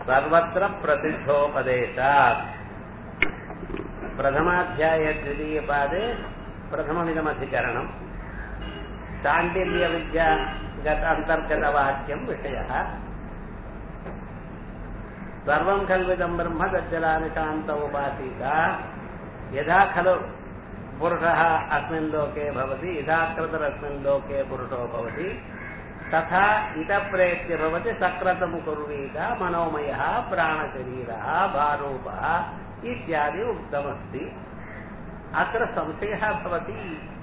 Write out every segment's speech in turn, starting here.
सर्वत्र प्रसिद्धोपदेशात् प्रथमाध्यायद्वितीयपादे प्रथममिदमधिकरणम् चाण्डिल्यविद्यागत अन्तर्गतवाक्यम् विषयः सर्वम् खल्विदम् ब्रह्म तज्जलानि शान्त उपासीत यथा खलु पुरुषः अस्मिन् लोके भवति यथा कृतरस्मिन् लोके पुरुषो भवति तथा इतप्रेत्य भवति सक्रतम् कुर्वीत मनोमयः प्राणशरीरः भारूपः इत्यादि उक्तमस्ति अत्र संशयः भवति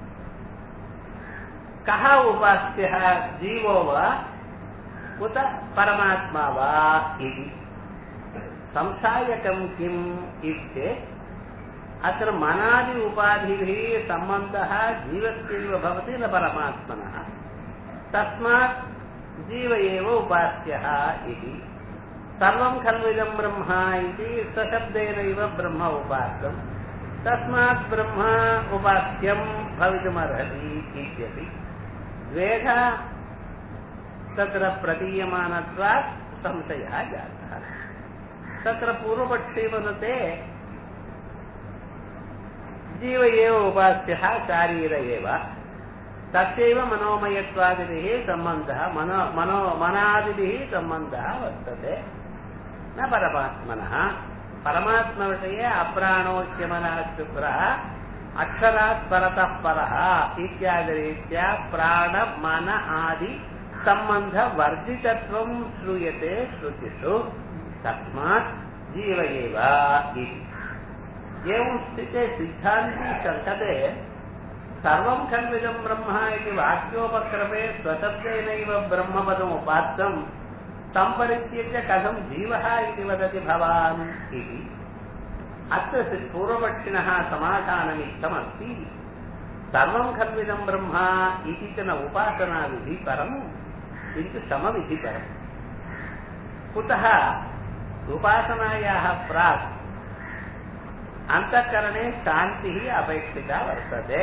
कः उपास्यः जीवो वा उत परमात्मा वा इति संसायकम् किम् इत्येत् अत्र मनादि उपाधिभिः सम्बन्धः जीवस्यैव भवति न परमात्मनः तस्मात् जीव एव उपास्यः इति सर्वं खल्विदं ब्रह्म इति सशब्देनैव ब्रह्म उपास्यम् तस्मात् ब्रह्म उपास्यं भवितुमर्हति इत्यपि द्वेधा तत्र प्रतीयमानत्वात् संशयः जातः तत्र पूर्वपक्षे वदते जीव एव उपास्यः शारीर एव तस्यैव मनोमयत्वादिभिः सम्बन्धः मनो मनो मनादिभिः सम्बन्धः वर्तते न परमात्मनः परमात्मविषये अप्राणोच्यमनः शुक्रः अक्षरात् परतः परः इत्यादिरीत्या प्राण मन आदि सम्बन्धवर्जितत्वं श्रूयते श्रुतिषु तस्मात् जीव एव इति एवं स्थिते सिद्धान्ती शङ्कते सर्वं खण्डिदं ब्रह्म इति वाक्योपक्रमे स्वशब्देनैव ब्रह्मपदमुपात्तं तं परित्यज्य कथं जीवः इति वदति भवान् इति अत्र पूर्वपक्षिणः समाधानमित्थमस्ति सर्वं खण्डिदं ब्रह्म इति च न उपासनाविधि परं किन्तु समविधि परम् कुतः उपासनायाः प्राक् अन्तःकरणे शान्तिः अपेक्षिता वर्तते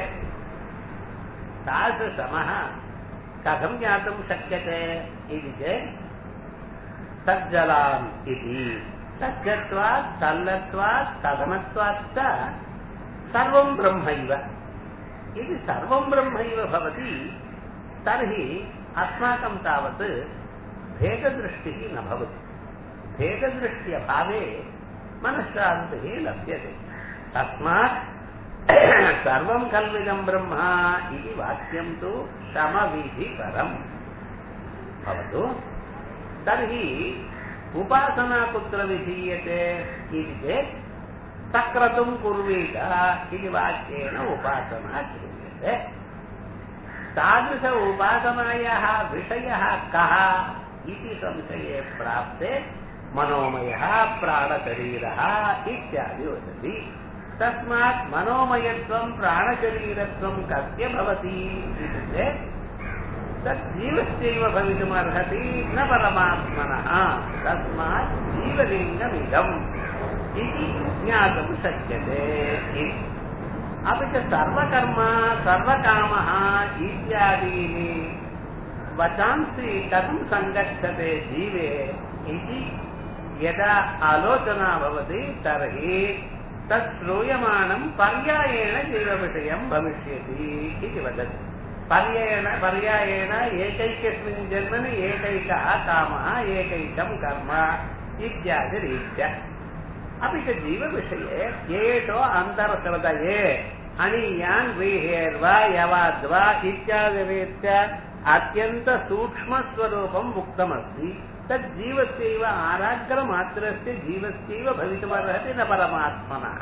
तादृशमः कथं ज्ञातुं शक्यते इति चेत् सज्जलाम् इति सज्जत्वात् सल्लत्वात् कथमत्वात् च सर्वं ब्रह्मैव यदि सर्वं ब्रह्मैव भवति तर्हि अस्माकं तावत् भेददृष्टिः न भवति भेददृष्ट्यभावे मनःशान्तिः लभ्यते तस्मात् सर्वं खल्विदं ब्रह्म इति वाक्यं तु शमविधिकरम् भवतु तर्हि उपासना कुत्र विधीयते इति चेत् सक्रतुं कुर्वीत इति वाक्येन उपासना क्रियते तादृश उपासनायाः विषयः कः इति संशये प्राप्ते मनोमयः प्राणशरीरः इत्यादि वदति तस्मात् मनोमयत्वं प्राणशरीरत्वं कस्य भवति इति चेत् तत् जीवस्यैव भवितुमर्हति न परमात्मनः तस्मात् जीवलिङ्गमिदम् इति ज्ञातुं शक्यते अपि च सर्वकर्म सर्वकामः इत्यादीनि वचांसि कथं सङ्गच्छते जीवे इति यदा आलोचना भवति तर्हि तत् श्रूयमाणं पर्यायेण जीवविषयं भविष्यति इति वदति पर्यायेण पर्यायेण एकैकस्मिन् जन्मनि एकैकः कामः एकैकं कर्म इत्यादिरीत्या अपि च जीवविषये एषो अन्तर्हृदये अणीयान् व्रीहेर्वा यवाद्वा इत्यादिरीत्या अत्यन्तसूक्ष्मस्वरूपम् उक्तमस्ति तत् जीवस्यैव आराग्रमात्रस्य जीवस्यैव भवितुमर्हति न परमात्मनः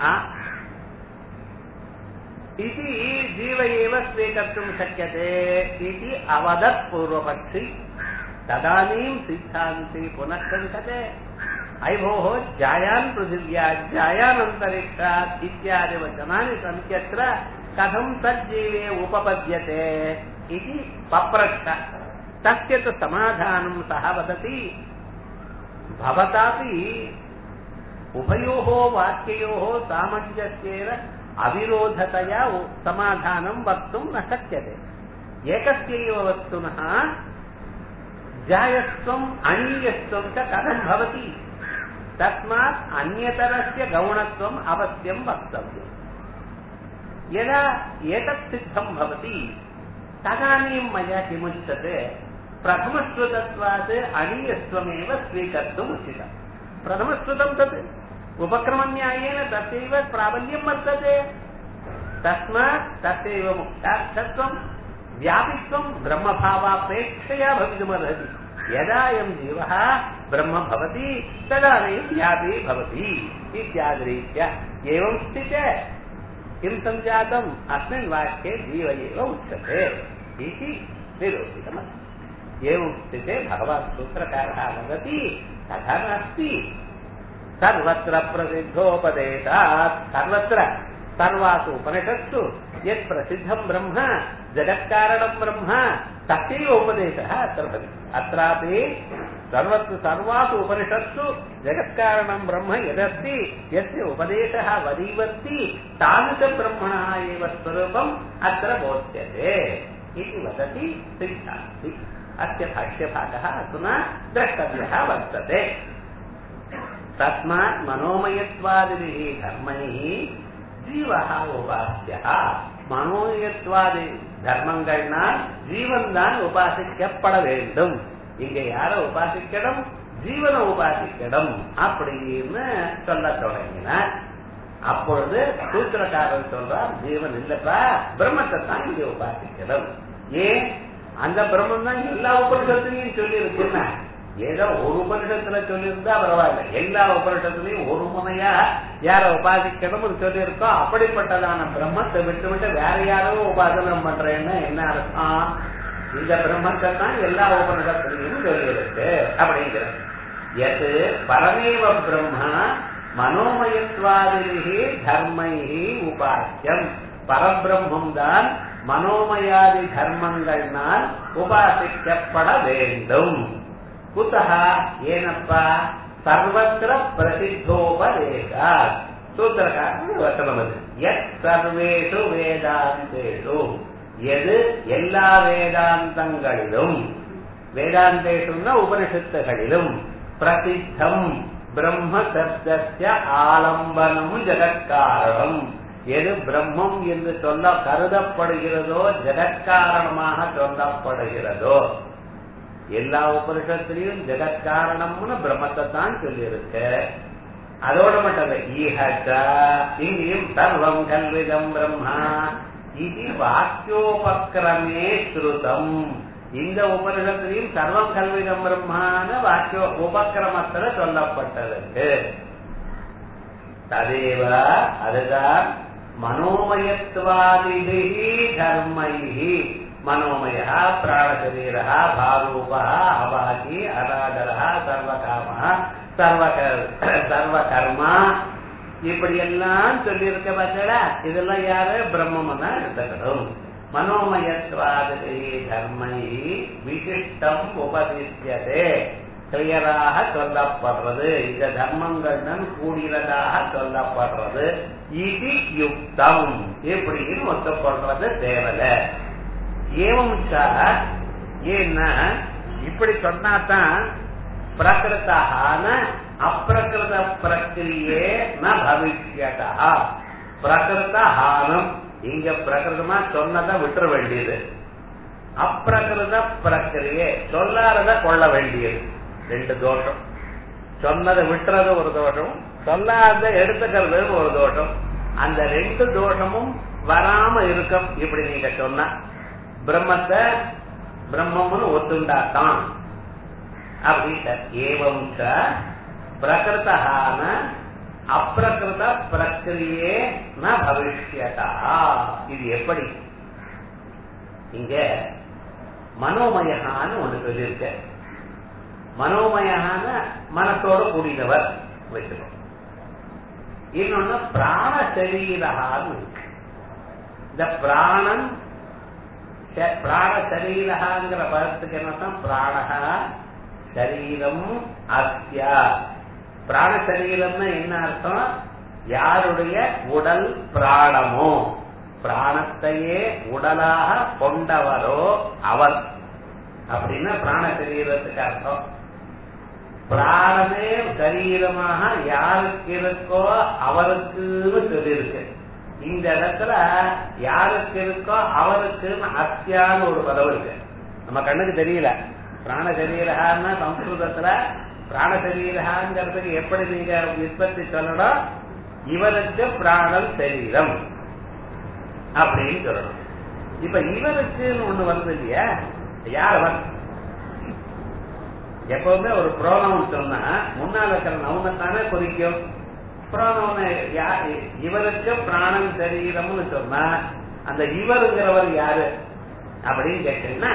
इति जीव एव स्वीकर्तुं शक्यते इति अवदत् पूर्वपक्षि तदानीं सिद्धान्ति पुनः कण्ठते अयि भोः जायान् पृथिव्या जायानन्तरिक्षात् इत्यादि वचनानि सन्त्यत्र कथं तज्जीवे उपपद्यते इति पप्रच्छ तस्य तु समाधानं सः वदति भवतापि उभयोः वाक्ययोः सामञ्जस्येन अविरोधतया समाधानं वक्तुं न शक्यते एकस्यैव वस्तुनः जायस्त्वम् अणीयस्त्वं च कथं भवति तस्मात् अन्यतरस्य गौणत्वम् अवश्यं वक्तव्यम् यदा एतत् सिद्धं भवति तदानीं मया किमुच्यते प्रथमश्रुतत्वात् अणीयत्वमेव स्वीकर्तुम् उचितम् प्रथमश्रुतं तत् उपक्रमन्यायेन तस्यैव प्राबल्यं वर्तते तस्मात् तस्यैव मुक्तार्थत्वं व्यापित्वं ब्रह्मभावापेक्षया भवितुमर्हति यदा अयं जीवः ब्रह्म भवति तदानीं व्यापी भवति इत्यादिरीत्या एवं स्थिते किं सञ्जातम् अस्मिन् वाक्ये जीव एव उच्यते इति निरूपितमस्ति एवं स्थिते भगवान् सूत्रकारः वदति तथा नास्ति सर्वत्र प्रसिद्धोपदेशात् सर्वत्र सर्वासु उपनिषत्सु यत् प्रसिद्धं ब्रह्म जगत्कारणं ब्रह्म तस्यैव उपदेशः अत्र भवति अत्रापि सर्वत्र सर्वासु उपनिषत्सु जगत्कारणं ब्रह्म यदस्ति यस्य उपदेशः वरीवर्ति तादृशब्रह्मणः एव स्वरूपम् अत्र बोध्यते इति वदति सिद्धान्ति अस्य भाष्यभागः अधुना द्रष्टव्यः वर्तते तस्मात् मनोमयत्वादिभिः धर्मैः ஜீவஹ உபாசியா மனோயத்வாதி தர்மங்கள்னால் ஜீவன் தான் உபாசிக்கப்பட வேண்டும் இங்க யார உபாசிக்கணும் ஜீவனை உபாசிக்கணும் அப்படின்னு சொல்ல தொடங்கினார் அப்பொழுது சூத்திரக்காரர் சொல்றார் ஜீவன் இல்லப்பா பிரம்மத்தை தான் இங்க உபாசிக்கணும் ஏன் அந்த பிரம்மம் தான் எல்லா உபனிஷத்துலையும் சொல்லி இருக்குன்னா ஏதோ ஒரு உபனிஷத்துல சொல்லியிருந்தா பரவாயில்ல எல்லா உபனிஷத்துலயும் ஒரு முனையா யார உபாசிக்கணும்னு சொல்லியிருக்கோம் அப்படிப்பட்டதான பிரம்மத்தை விட்டு விட்டு வேற யாரோ உபாசனம் பண்றேன்னு என்ன அர்த்தம் இந்த பிரம்மத்தை தான் எல்லா உபனிஷத்துலையும் சொல்லியிருக்கு அப்படிங்கிற எது பரமேவ பிரம்மா மனோமயத்வாதிகி தர்மைகி உபாசியம் பரபிரம்மம் தான் மனோமயாதி தர்மங்கள்னால் உபாசிக்கப்பட வேண்டும் कुतः ಏನಪ್ಪ ಸರ್ವತ್ರ ಪ್ರಸಿದ್ಧೋಪದೇಶ ಸೂತ್ರಕಾರ ವಚನಮದು ಯತ್ ಸರ್ವೇಷು ವೇದಾಂತೇಷು எது எல்லா வேதாந்தங்களிலும் வேதாந்தேஷுன்னா உபனிஷத்துகளிலும் பிரசித்தம் பிரம்ம சப்தஸ்ய ஆலம்பனம் ஜெகத்காரணம் எது பிரம்மம் என்று சொல்ல கருதப்படுகிறதோ ஜெகத்காரணமாக சொல்லப்படுகிறதோ எல்லா உபனிஷத்திலையும் ஜெகத்காரணம்னு பிரம்மத்தை தான் சொல்லியிருக்கு அதோட மட்டும் இல்ல ஈஹச்ச இங்கேயும் சர்வம் கல்விதம் பிரம்மா இது வாக்கியோபக்கிரமே ஸ்ருதம் இந்த உபனிஷத்திலையும் சர்வம் கல்விதம் பிரம்மான வாக்கியோ உபக்கிரமத்துல சொல்லப்பட்டதுக்கு ததேவ அதுதான் மனோமயத்வாதிகி தர்மைகி मनोमय प्राणशरीर भारूप अवाकी अराडर सर्वकाम சர்வகர்ம இப்படி எல்லாம் சொல்லி இருக்க பார்த்தா இதெல்லாம் யாரு பிரம்மம் தான் எடுத்துக்கணும் மனோமயத்வாதி தர்மை விசிஷ்டம் உபதிஷ்யதே கிளியராக சொல்லப்படுறது இந்த தர்மங்களுடன் கூடியதாக சொல்லப்படுறது இது யுக்தம் இப்படின்னு ஒத்துக்கொள்றது தேவலை ஏவம் ஏன்னா இப்படி சொன்னாதான் பிரகிருத்தான அப்பிரகிருத பிரக்கிரியே ந பவிஷ்யதா பிரகிருத ஹானம் இங்க பிரகிருதமா சொன்னதை விட்டுற வேண்டியது அப்பிரகிருத பிரக்கிரியே சொல்லாதத கொள்ள வேண்டியது ரெண்டு தோஷம் சொன்னதை விட்டுறது ஒரு தோஷம் சொல்லாத எடுத்துக்கிறது ஒரு தோஷம் அந்த ரெண்டு தோஷமும் வராம இருக்கும் இப்படி நீங்க சொன்ன பிரம்மத்தை பிரம்மம்னு ஒத்துண்டாத்தான் அப்படின்ட்டு ஏவம் பிரகிருத்தான அப்பிரகிருத பிரக்கிரியே ந பவிஷ்யதா இது எப்படி இங்க மனோமயகான்னு ஒண்ணு சொல்லியிருக்க மனோமயகான மனத்தோட கூடினவர் வச்சுக்கணும் இன்னொன்னு பிராண சரீரகான்னு இருக்கு இந்த பிராணன் பிராண சரீரகாங்கிற பதத்துக்கு என்னத்தான் பிராணகா சரீரம் அஸ்ய பிராண சரீரம்னா என்ன அர்த்தம் யாருடைய உடல் பிராணமோ பிராணத்தையே உடலாக கொண்டவரோ அவர் அப்படின்னா பிராண சரீரத்துக்கு அர்த்தம் பிராணமே சரீரமாக யாருக்கு இருக்கோ அவருக்குன்னு சொல்லியிருக்கு இந்த இடத்துல யாருக்கு இருக்கோ அவருக்குன்னு அத்தியான்னு ஒரு பதம் இருக்கு நம்ம கண்ணுக்கு தெரியல பிராண சரீரகான்னா சம்ஸ்கிருதத்துல பிராண சரீரகாங்கிறதுக்கு எப்படி நீங்க உற்பத்தி சொல்லணும் இவருக்கு பிராணம் சரீரம் அப்படின்னு சொல்லணும் இப்ப இவருக்குன்னு ஒண்ணு வருது இல்லையா யார் அவர் எப்பவுமே ஒரு புரோனவுன் சொன்னா முன்னால இருக்கிற நவுனத்தானே குறிக்கும் புரோனவுன் இவருக்கு பிராணம் சரீரம்னு சொன்னா அந்த இவருங்கிறவர் யாரு அப்படின்னு கேட்டீங்கன்னா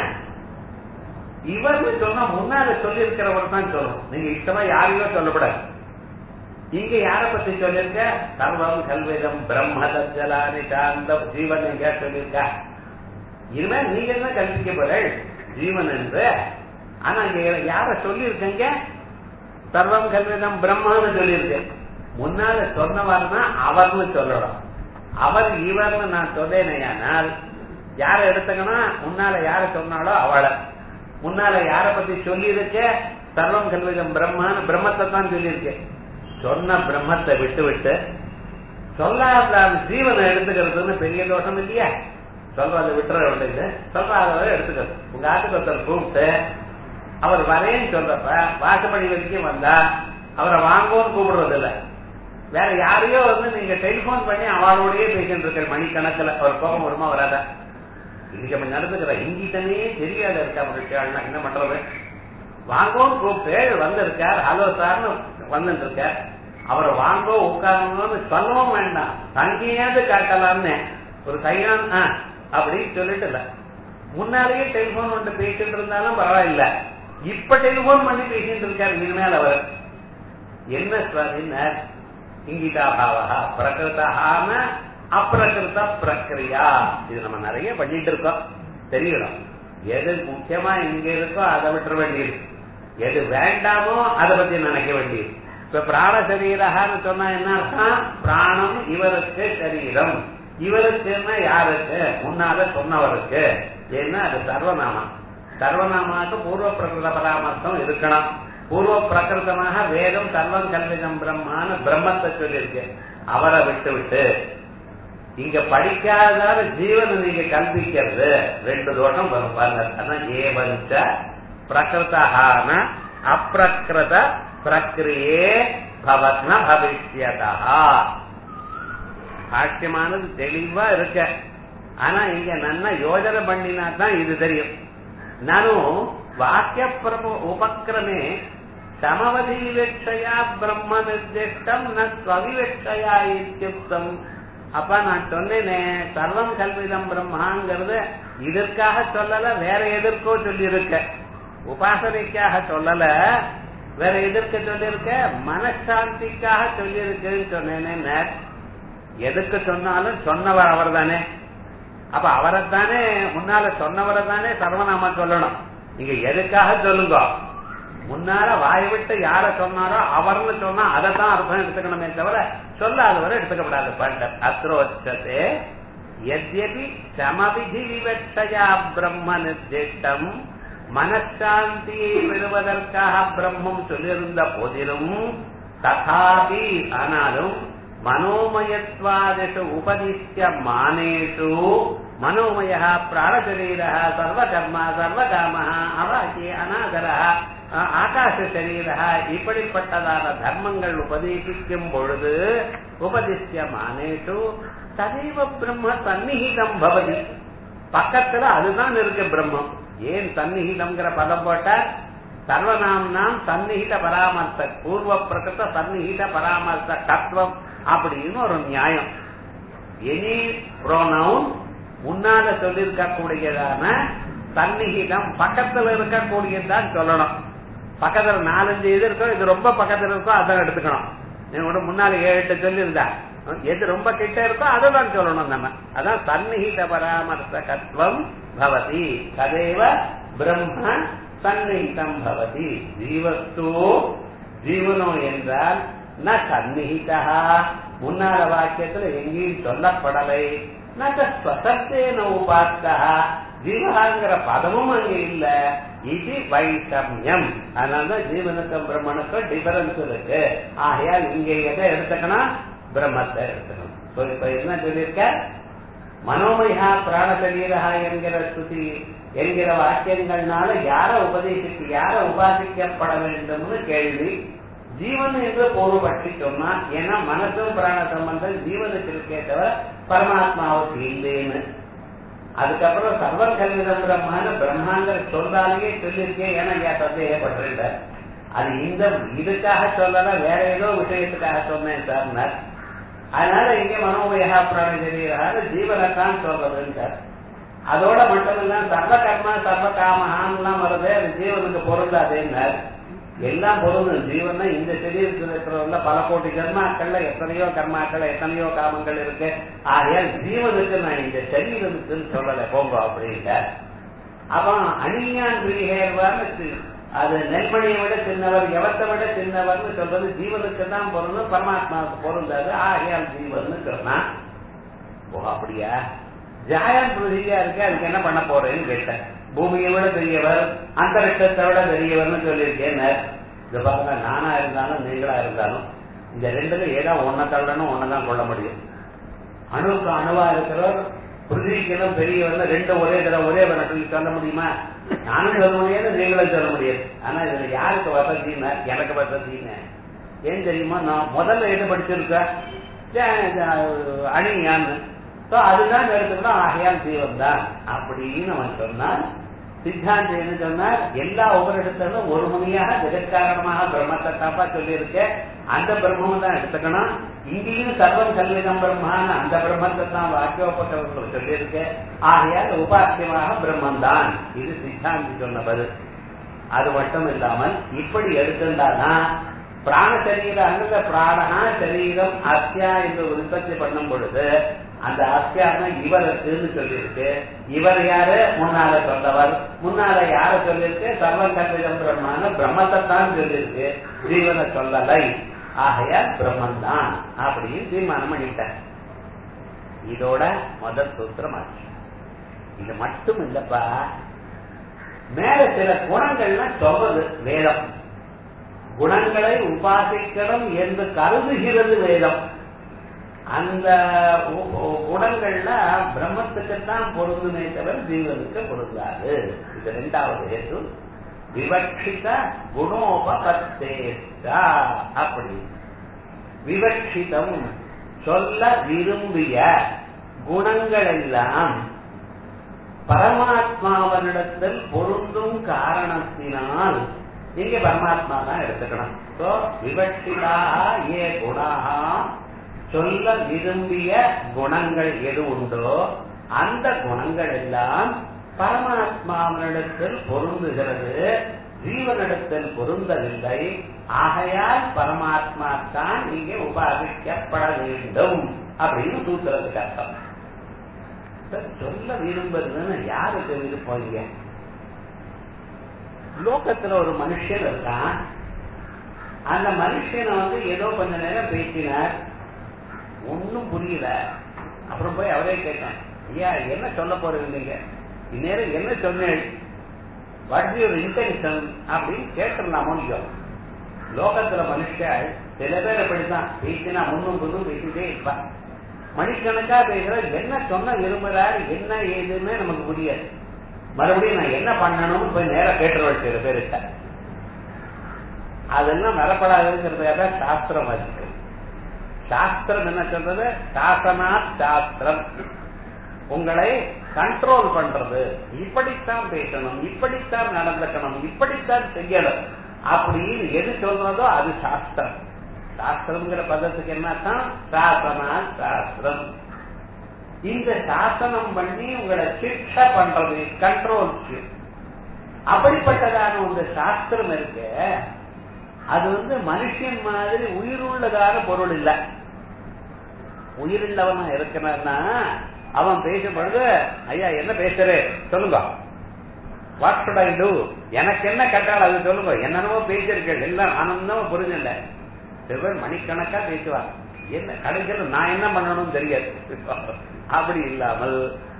இவர்னு சொன்னா முன்னால சொல்லி இருக்கிறவர் தான் சொல்லணும் நீங்க இஷ்டமா யாரையோ சொல்லக்கூடாது இங்க யார பத்தி சொல்லிருக்க சர்வம் கல்விதம் பிரம்மதலானி சாந்த ஜீவன் எங்க சொல்லியிருக்க இனிமே நீங்க என்ன கல்விக்க போற ஜீவன் என்று ஆனா இங்க யார சொல்லியிருக்கீங்க சர்வம் கல்விதம் பிரம்மான்னு சொல்லியிருக்கேன் முன்னால சொன்னவர்னா அவர்னு சொல்லணும் அவர் இவர்னு நான் சொன்னேனையானால் யார எடுத்துக்கனா முன்னால யார சொன்னாலோ அவளை முன்னால யார பத்தி சொல்லி இருக்க சர்வம் கல்விதம் பிரம்மான்னு பிரம்மத்தை தான் சொல்லியிருக்கேன் சொன்ன பிரம்மத்தை விட்டு விட்டு சொல்லாத ஜீவனை எடுத்துக்கிறதுன்னு பெரிய தோஷம் இல்லையா சொல்றதை விட்டுற வேண்டியது சொல்றாத எடுத்துக்கிறது உங்க ஆட்டுக்கு ஒருத்தர் கூப்பிட்டு அவர் வரேன்னு சொல்றப்ப வாசப்படி வரைக்கும் வந்தா அவரை வாங்கோன்னு கூப்பிடுறது இல்ல வேற யாரையோ வந்து நீங்க டெலிபோன் பண்ணி அவளோடய பேசிட்டு இருக்கிற மணிக்கணக்கில் அவர் கோபம் வருமா வராதா இன்னைக்கு நம்ம நடந்துக்கிற இங்கிட்டனே தெரியாத இருக்கா மகிழ்ச்சியாள்னா என்ன பண்றது வாங்கோன்னு கூப்பிட்டு வந்திருக்கார் ஹலோ சார்னு வந்துட்டு இருக்கார் அவரை வாங்கோ உட்காரணும்னு சொல்லவும் வேண்டாம் தங்கியாவது காட்டலாம்னு ஒரு கையான் அப்படின்னு சொல்லிட்டு இல்ல முன்னாலேயே டெலிபோன் வந்து பேசிட்டு இருந்தாலும் பரவாயில்ல இப்ப டெலிபோன் பண்ணி பேசிட்டு இருக்காரு இனிமேல் அவர் என்ன சுவாமினர் இங்கிதாபாவா பிரகிருதான அப்பிரகிருத பிரக்கிரியா இது நம்ம நிறைய பண்ணிட்டு இருக்கோம் தெரியணும் எது முக்கியமா இங்க இருக்கோ அதை விட்டுற வேண்டியது எது வேண்டாமோ அதை பத்தி நினைக்க வேண்டியது இப்ப பிராண சரீரகான்னு சொன்னா என்ன அர்த்தம் பிராணம் இவருக்கு சரீரம் இவருக்குன்னா யாருக்கு முன்னால சொன்னவருக்கு ஏன்னா அது சர்வநாமம் சர்வநாமாக்கு பூர்வ பிரகிருத பராமர்த்தம் இருக்கணும் பூர்வ பிரகிருதமாக வேதம் சர்வம் கல்விதம் பிரம்மான்னு பிரம்மத்தை சொல்லியிருக்கு அவரை விட்டு விட்டு இங்க படிக்காத ஜீவனை நீங்க கல்விக்கிறது ரெண்டு தோஷம் வரும் பாருங்க அதான் ஏவஞ்ச பிரகிருதான அப்பிரகிருத பிரக்கிரியே பவத்ன பவிஷ்யதா சாட்சியமானது தெளிவா இருக்க ஆனா இங்க நல்லா யோஜனை பண்ணினா தான் இது தெரியும் நானும் வாக்கிய பிரபு உபக்கிரமே சமவதிவேட்சையா பிரம்ம நிர்திஷ்டம் ந ஸ்வவிவேட்சையா இத்தியுக்தம் அப்ப நான் சொன்னேனே சர்வம் கல்விதம் பிரம்மாங்கிறது இதற்காக சொல்லல வேற எதற்கோ சொல்லியிருக்க உபாசனைக்காக சொல்லல வேற எதற்கு சொல்லியிருக்க மனசாந்திக்காக சொல்லியிருக்குன்னு சொன்னேனே எதுக்கு சொன்னாலும் சொன்னவர் அவர் தானே அப்ப அவரைத்தானே முன்னால சொன்னவரை தானே சர்வநாம சொல்லணும் நீங்க எதுக்காக சொல்லுங்க முன்னால வாய் விட்டு யார சொன்னாரோ அவர்னு சொன்னா அதை தான் அர்த்தம் எடுத்துக்கணுமே தவிர சொல்லாதவரை எடுத்துக்கப்படாது பண்டர் அத்ரோச்சதே எத்யபி சமவிதி விவட்சயா பிரம்ம நிர்திஷ்டம் மனசாந்தியை பெறுவதற்காக பிரம்மம் சொல்லியிருந்த போதிலும் ததாபி ஆனாலும் மனோமயத்வாதிஷு உபதிஷ்ய மானேஷு மனோமய பிராணசரீர சர்வகர்ம சர்வகாம அவாக்கிய அநாகர ஆகாச சரீர இப்படிப்பட்டதான தர்மங்கள் உபதேசிக்கும் பொழுது உபதிஷ்ய மானேஷு ததைவ பிரம்ம சந்நிகிதம் பவதி பக்கத்துல அதுதான் இருக்கு பிரம்மம் ஏன் சந்நிகிதம்ங்கிற பதம் போட்ட சர்வநாம் சந்நிகித பராமர்த்த பூர்வ பிரகிருத சந்நிகித பராமர்த்த தத்துவம் அப்படின்னு ஒரு நியாயம் எனி ப்ரோனவுன் முன்னால சொல்லியிருக்கக்கூடியதான சந்நிகிதம் பக்கத்துல இருக்கக்கூடியதுதான் சொல்லணும் பக்கத்துல நாலஞ்சு இது இருக்கோ இது ரொம்ப பக்கத்துல இருக்கோ அதான் எடுத்துக்கணும் நீங்க முன்னால ஏழு எட்டு சொல்லியிருந்தா எது ரொம்ப கிட்ட இருக்கோ அதுதான் சொல்லணும் நம்ம அதான் சந்நிகித பராமர்த்தகத்துவம் பவதி ததேவ பிரம்ம சந்நிகிதம் பவதி ஜீவஸ்து ஜீவனோ என்றால் ந சந்நிகிதா முன்னால வாக்கியத்துல எங்கேயும் சொல்லப்படலை ந ஸ்வசத்தேன உபார்த்தா ஜீவகாங்கிற பதமும் அங்க இல்ல இது வைஷமியம் அதனாலதான் ஜீவனுக்கும் பிரம்மனுக்கும் டிஃபரன்ஸ் இருக்கு ஆகையால் இங்க எதை எடுத்துக்கணும் பிரம்மத்தை எடுத்துக்கணும் So, இப்ப என்ன சொல்லியிருக்க மனோமயா பிராண சரீரா என்கிற ஸ்துதி என்கிற வாக்கியங்கள்னால யார உபதேசிக்கு யார உபாசிக்கப்பட வேண்டும்னு கேள்வி ஜீவன் என்று பொருள்பற்றி சொன்னா ஏன்னா மனசும் பிராண சம்பந்தம் ஜீவனுக்கு இருக்கே தவிர பரமாத்மாவுக்கு இல்லைன்னு அதுக்கப்புறம் சர்வ கல்விதம் பிரம்மான பிரம்மாங்கிற சொல்றாலேயே சொல்லியிருக்கேன் ஏன்னா ஏன் சந்தேகப்பட்டிருந்த அது இந்த இதுக்காக சொல்லல வேற ஏதோ விஷயத்துக்காக சொன்னேன் சார் அதனால இங்க மனோபயா பிராண சரீராக ஜீவனைத்தான் சொல்றதுன்னு சார் அதோட மட்டும் இல்ல சர்வ கர்மா சர்வ காமஹான்லாம் வருது அது ஜீவனுக்கு பொருந்தாதேன்னார் எல்லாம் பொருந்தும் ஜீவன் இந்த சரீரத்தில் இருக்கிறவங்க பல கோடி கர்மாக்கள்ல எத்தனையோ கர்மாக்கள் எத்தனையோ காமங்கள் இருக்கு ஆகையால் ஜீவனுக்கு நான் இந்த சரீரத்துக்குன்னு சொல்லல போங்க அப்படின்ட்டு அவன் அணியான் பிரிகேர்வான்னு அது நெல்மணியை விட சின்னவர் எவத்தை விட சின்னவர்னு சொல்றது ஜீவனுக்கு தான் பொருந்தும் பரமாத்மாவுக்கு பொருந்தாது ஆகையால் ஜீவன் சொன்னான் ஓ அப்படியா ஜாயான் பிருதியா இருக்கு அதுக்கு என்ன பண்ண போறேன்னு கேட்டேன் பூமியை விட பெரியவர் அந்தரிஷத்தை விட பெரியவர்னு சொல்லியிருக்கேன் இந்த பாருங்க நானா இருந்தாலும் நீங்களா இருந்தாலும் இந்த ரெண்டுல ஏதோ ஒன்ன தள்ளணும் ஒன்னதான் கொள்ள முடியும் அணுவுக்கு அணுவா இருக்கிறவர் பிருதிவிக்கெல்லாம் பெரியவர் ரெண்டு ஒரே தடவை ஒரே வரத்தில் சொல்ல முடியுமா நானும் சொல்ல முடியாது நீங்களும் சொல்ல முடியாது ஆனா இதுல யாருக்கு வசதின்னு எனக்கு வசதின்னு ஏன் தெரியுமா நான் முதல்ல எது படிச்சிருக்கேன் அணியான்னு சோ அதுதான் எடுத்துக்கணும் ஆகையால் ஜீவன் தான் அப்படின்னு அவன் சொன்னான் சித்தாந்தி என்ன சொன்னார் எல்லா ஒவ்வொரு இடத்துலும் ஒரு முனியாக ஜெகத்காரணமாக பிரம்மத்தை தாப்பா சொல்லியிருக்க அந்த பிரம்மம் தான் எடுத்துக்கணும் இங்கேயும் சர்வம் கல்விதம் பிரம்மான அந்த பிரம்மத்தை தான் வாக்கியோபட்டவர்கள் சொல்லியிருக்க ஆகையால் உபாசியமாக பிரம்மன் தான் இது சித்தாந்தி சொன்ன பதில் அது மட்டும் இல்லாமல் இப்படி எடுத்துட்டாதான் பிராண சரீர அங்க பிராணா சரீரம் அத்தியா என்று உற்பத்தி பண்ணும் பொழுது அந்த அத்தியாசம் இவருக்குன்னு சொல்லியிருக்கு இவர் யாரு முன்னால சொன்னவர் முன்னால யார சொல்லியிருக்கு சர்வ கல்விதம் பிரம்மான பிரம்மத்தை தான் சொல்லியிருக்கு ஜீவனை சொல்லலை ஆகையால் பிரம்மன் தான் அப்படின்னு தீர்மானம் பண்ணிட்டார் இதோட முதல் சூத்திரம் ஆச்சு இது மட்டும் இல்லப்பா மேல சில குணங்கள்லாம் சொல்றது வேதம் குணங்களை உபாசிக்கணும் என்று கருதுகிறது வேதம் அந்த குணங்கள்ல பிரம்மத்துக்குத்தான் பொருந்துமே தவிர ஜீவனுக்கு பொருந்தாது இது ரெண்டாவது ஹேத்து விவக்ஷித குணோபத்தேஷ்டா அப்படி விவக்ஷிதம் சொல்ல விரும்பிய குணங்கள் எல்லாம் பரமாத்மாவனிடத்தில் பொருந்தும் காரணத்தினால் இங்க பரமாத்மா தான் எடுத்துக்கணும் சோ விவக்ஷிதாக ஏ குணாக சொல்ல விரும்பிய குணங்கள் எது உண்டோ அந்த குணங்கள் எல்லாம் பரமாத்மாவனிடத்தில் பொருந்துகிறது ஜீவனிடத்தில் பொருந்தவில்லை ஆகையால் பரமாத்மா தான் இங்கே உபாசிக்கப்பட வேண்டும் அப்படின்னு சூத்திரத்துக்கு அர்த்தம் சொல்ல விரும்புறதுன்னு யாருக்கு விருப்பம் இங்க லோகத்துல ஒரு மனுஷன் இருக்கான் அந்த மனுஷனை வந்து ஏதோ கொஞ்ச நேரம் பேசினார் ஒன்னும் புரியல அப்புறம் போய் அவரே கேட்டான் ஐயா என்ன சொல்ல போறீங்க நீங்க இந்நேரம் என்ன சொன்னேன் வாட் யுவர் இன்டென்ஷன் அப்படின்னு கேட்டுடலாமோ இல்லையோ லோகத்துல மனுஷன் சில பேர் அப்படித்தான் பேசினா முன்னும் புதும் பேசிட்டே இருப்பான் மணிக்கணக்கா பேசுற என்ன சொன்ன விரும்புறாரு என்ன ஏதுன்னு நமக்கு புரியாது மறுபடியும் நான் என்ன பண்ணணும்னு போய் நேரம் கேட்டுருவேன் சில பேருக்க அதெல்லாம் வரப்படாதுங்கிறதுக்காக சாஸ்திரம் வச்சுக்கிறது சாஸ்திரம் என்ன சொல்றது சாசனா சாஸ்திரம் உங்களை கண்ட்ரோல் பண்றது இப்படித்தான் பேசணும் இப்படித்தான் நடந்துக்கணும் இப்படித்தான் செய்யணும் அப்படின்னு எது சொல்றதோ அது சாஸ்திரம் சாஸ்திரம்ங்கிற பதத்துக்கு என்னத்தான் சாசனா சாஸ்திரம் இந்த சாசனம் பண்ணி உங்களை சிக்ஷா பண்றது கண்ட்ரோல் அப்படிப்பட்டதான ஒரு சாஸ்திரம் இருக்கு அது வந்து மனுஷன் மாதிரி உயிருள்ளதான பொருள் இல்ல உயிருள்ளவனா இருக்கிறான்னா அவன் பேசும் பொழுது ஐயா என்ன பேசுறே சொல்லுங்க வாட் ஷுட் ஐ டூ எனக்கு என்ன கட்டால் அது சொல்லுங்க என்னென்னவோ பேசியிருக்கேன் எல்லாம் ஆனந்தமா புரிஞ்சல சில பேர் மணிக்கணக்கா பேசுவாங்க என்ன கடைசியில் நான் என்ன பண்ணணும்னு தெரியாது அப்படி இல்லாமல்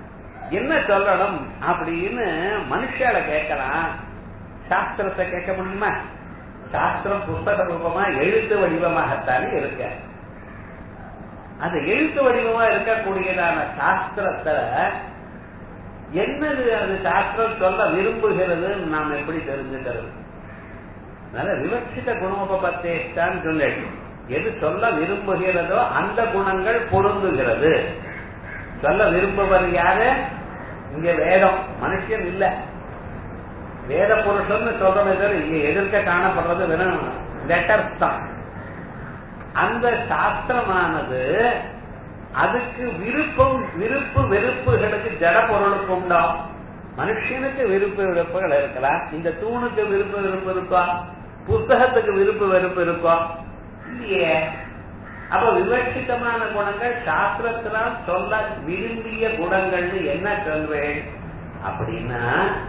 என்ன சொல்லணும் அப்படின்னு மனுஷால கேட்கலாம் சாஸ்திரத்தை கேட்க முடியுமா சாஸ்திரம் புஸ்தக ரூபமா எழுத்து வடிவமாகத்தானே இருக்க அந்த எழுத்து வடிவமா இருக்கக்கூடியதான சாஸ்திரத்துல என்னது அது சாஸ்திரம் சொல்ல விரும்புகிறது நாம் எப்படி தெரிஞ்சுக்கிறது அதனால விவட்சித குணோபத்தேஷ்டான்னு சொன்னேன் எது சொல்ல விரும்புகிறதோ அந்த குணங்கள் பொருந்துகிறது சொல்ல விரும்புவது யாரு இங்க வேதம் மனுஷன் இல்ல வேத புருஷன் சொல்றது தவிர இங்க எதிர்க்க காணப்படுறது வெறும் லெட்டர்ஸ் தான் அந்த சாஸ்திரமானது அதுக்கு விருப்பம் விருப்பு வெறுப்புகளுக்கு ஜட பொருளுக்கு உண்டா மனுஷனுக்கு விருப்பு வெறுப்புகள் இருக்கலாம் இந்த தூணுக்கு விருப்பு வெறுப்பு இருக்கா புத்தகத்துக்கு விருப்பு வெறுப்பு இருக்கா இல்லையே அப்ப விவட்சிதமான குணங்கள் சாஸ்திரத்தினால் சொல்ல விரும்பிய குணங்கள்னு என்ன சொல்வேன் அப்படின்னா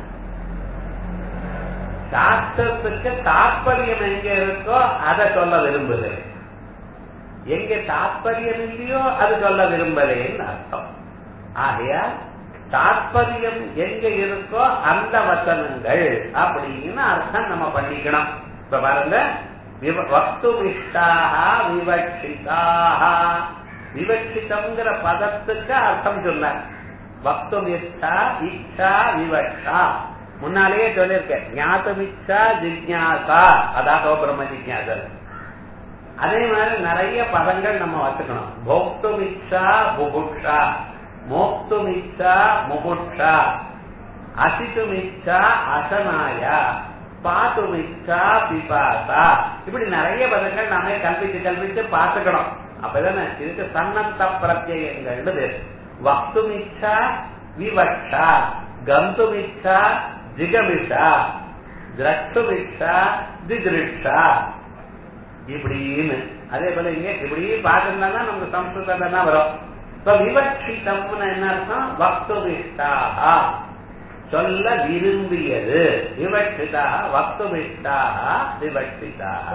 சாஸ்திரத்துக்கு தாற்பயம் எங்க இருக்கோ அதை சொல்ல விரும்புகிறேன் எங்க தாற்பயம் இல்லையோ அது சொல்ல விரும்பலேன்னு அர்த்தம் ஆகையால் தாற்பயம் எங்க இருக்கோ அந்த வசனங்கள் அப்படின்னு அர்த்தம் நம்ம பண்ணிக்கணும் இப்ப பாருங்க வக்துமிஷ்டாக விவட்சிதாக விவட்சிதம்ங்கிற பதத்துக்கு அர்த்தம் சொன்ன வக்துமிஷ்டா இச்சா விவட்சா முன்னாலேயே சொல்லியிருக்கேன் ஞாத்தமிச்சா ஜிக்யாசா அதாக பிரம்ம ஜிக்யாசல் அதே மாதிரி நிறைய பதங்கள் நம்ம வச்சுக்கணும் போக்துமிச்சா புபுட்சா மோக்துமிச்சா முகுட்சா அசித்துமிச்சா அசனாயா பாத்துமிச்சா பிபாசா இப்படி நிறைய பதங்கள் நாம கல்பிச்சு கல்பிச்சு பார்த்துக்கணும் அப்பதானே இதுக்கு சன்னந்த பிரத்யங்கள்னு பேர் வக்துமிச்சா விவட்சா கந்துமிச்சா ஜிகமிஷா திரஷ்டுமிச்சா திதிருஷா இப்படின்னு அதே போல இங்க இப்படி பார்த்துருந்தா நமக்கு சம்ஸ்கிருதம் தான் வரும் இப்ப விவட்சிதம்னு என்ன அர்த்தம் வக்துமிஷ்டாக சொல்ல விரும்பியது விவட்சிதா வக்துமிஷ்டாக விவட்சிதாக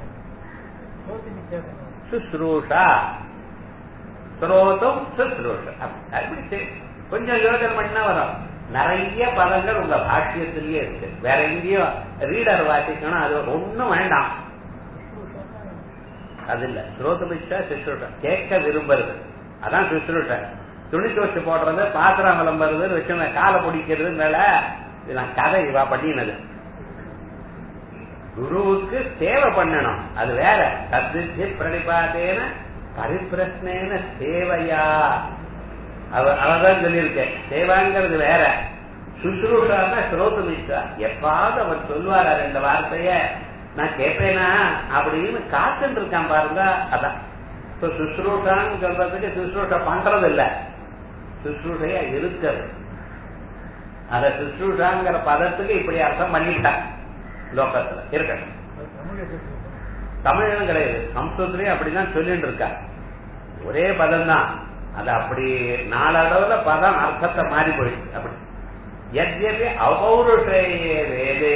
சுஸ்ரூஷா ஸ்ரோதும் சுஸ்ரூஷா அப்படி கொஞ்சம் யோஜனை பண்ணா வரும் நிறைய பதங்கள் உங்க பாஷ்யத்திலேயே இருக்கு வேற எங்கேயும் ரீடர் வாசிக்கணும் அது ஒண்ணும் வேண்டாம் அது இல்ல ஸ்ரோதமிச்சா சுஸ்ரூஷா கேட்க விரும்புறது அதான் சுஸ்ரூஷா துணி துவச்சு போடுறது பாத்திரம் விளம்புறது வச்சு காலை பிடிக்கிறது மேல இதெல்லாம் கதை இவா பண்ணினது குருவுக்கு சேவை பண்ணணும் அது வேற கத்திச்சு பிரணிபாத்தேன பரிப்பிரஷ்னேன சேவையா அவதான் சொல்லியிருக்கேன் சேவாங்கிறது வேற சுசுரூஷான ஸ்ரோதமிச்சா எப்பாவது அவர் சொல்லுவாரா ரெண்டு வார்த்தைய நான் கேட்பேனா அப்படின்னு காத்துட்டு இருக்கான் பாருங்க அதான் இப்ப சுசுரூஷான்னு சொல்றதுக்கு சுசுரூஷா பண்றது இல்ல சுசுரூஷையா இருக்கிறது அத சுசுரூஷாங்கிற பதத்துக்கு இப்படி அர்த்தம் பண்ணிட்டான் லோகத்துல இருக்கட்டும் தமிழும் கிடையாது சம்ஸ்கிருத்திலையும் அப்படிதான் சொல்லிட்டு இருக்கா ஒரே பதம் தான் அது அப்படி நாளளவுல பதம் அர்த்தத்தை மாறி போயிடுச்சு அப்படி எத்யபி அபௌருஷேய வேதே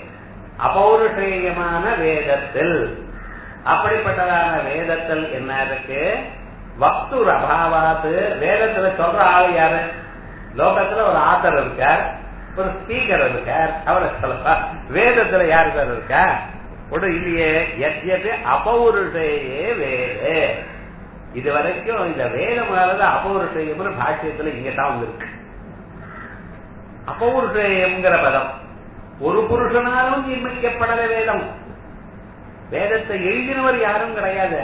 அபௌருஷேயமான வேதத்தில் அப்படிப்பட்டதான வேதத்தில் என்ன இருக்கு வக்துர் அபாவாத்து வேதத்துல சொல்ற ஆள் யாரு லோகத்துல ஒரு ஆத்தர் இருக்கார் ஒரு ஸ்பீக்கர் இருக்கார் அவரை சொல்ல வேதத்துல யாரு பேர் இருக்கா ஒரு இல்லையே எத்யபி அபௌருஷேயே வேதே இது வரைக்கும் இந்த வேதமானது அபௌருஷேயம்னு பாஷ்யத்துல இங்கதான் வந்திருக்கு அபௌருஷேயம்ங்கிற பதம் ஒரு புருஷனாலும் நிர்மிக்கப்படல வேதம் வேதத்தை எழுதினவர் யாரும் கிடையாது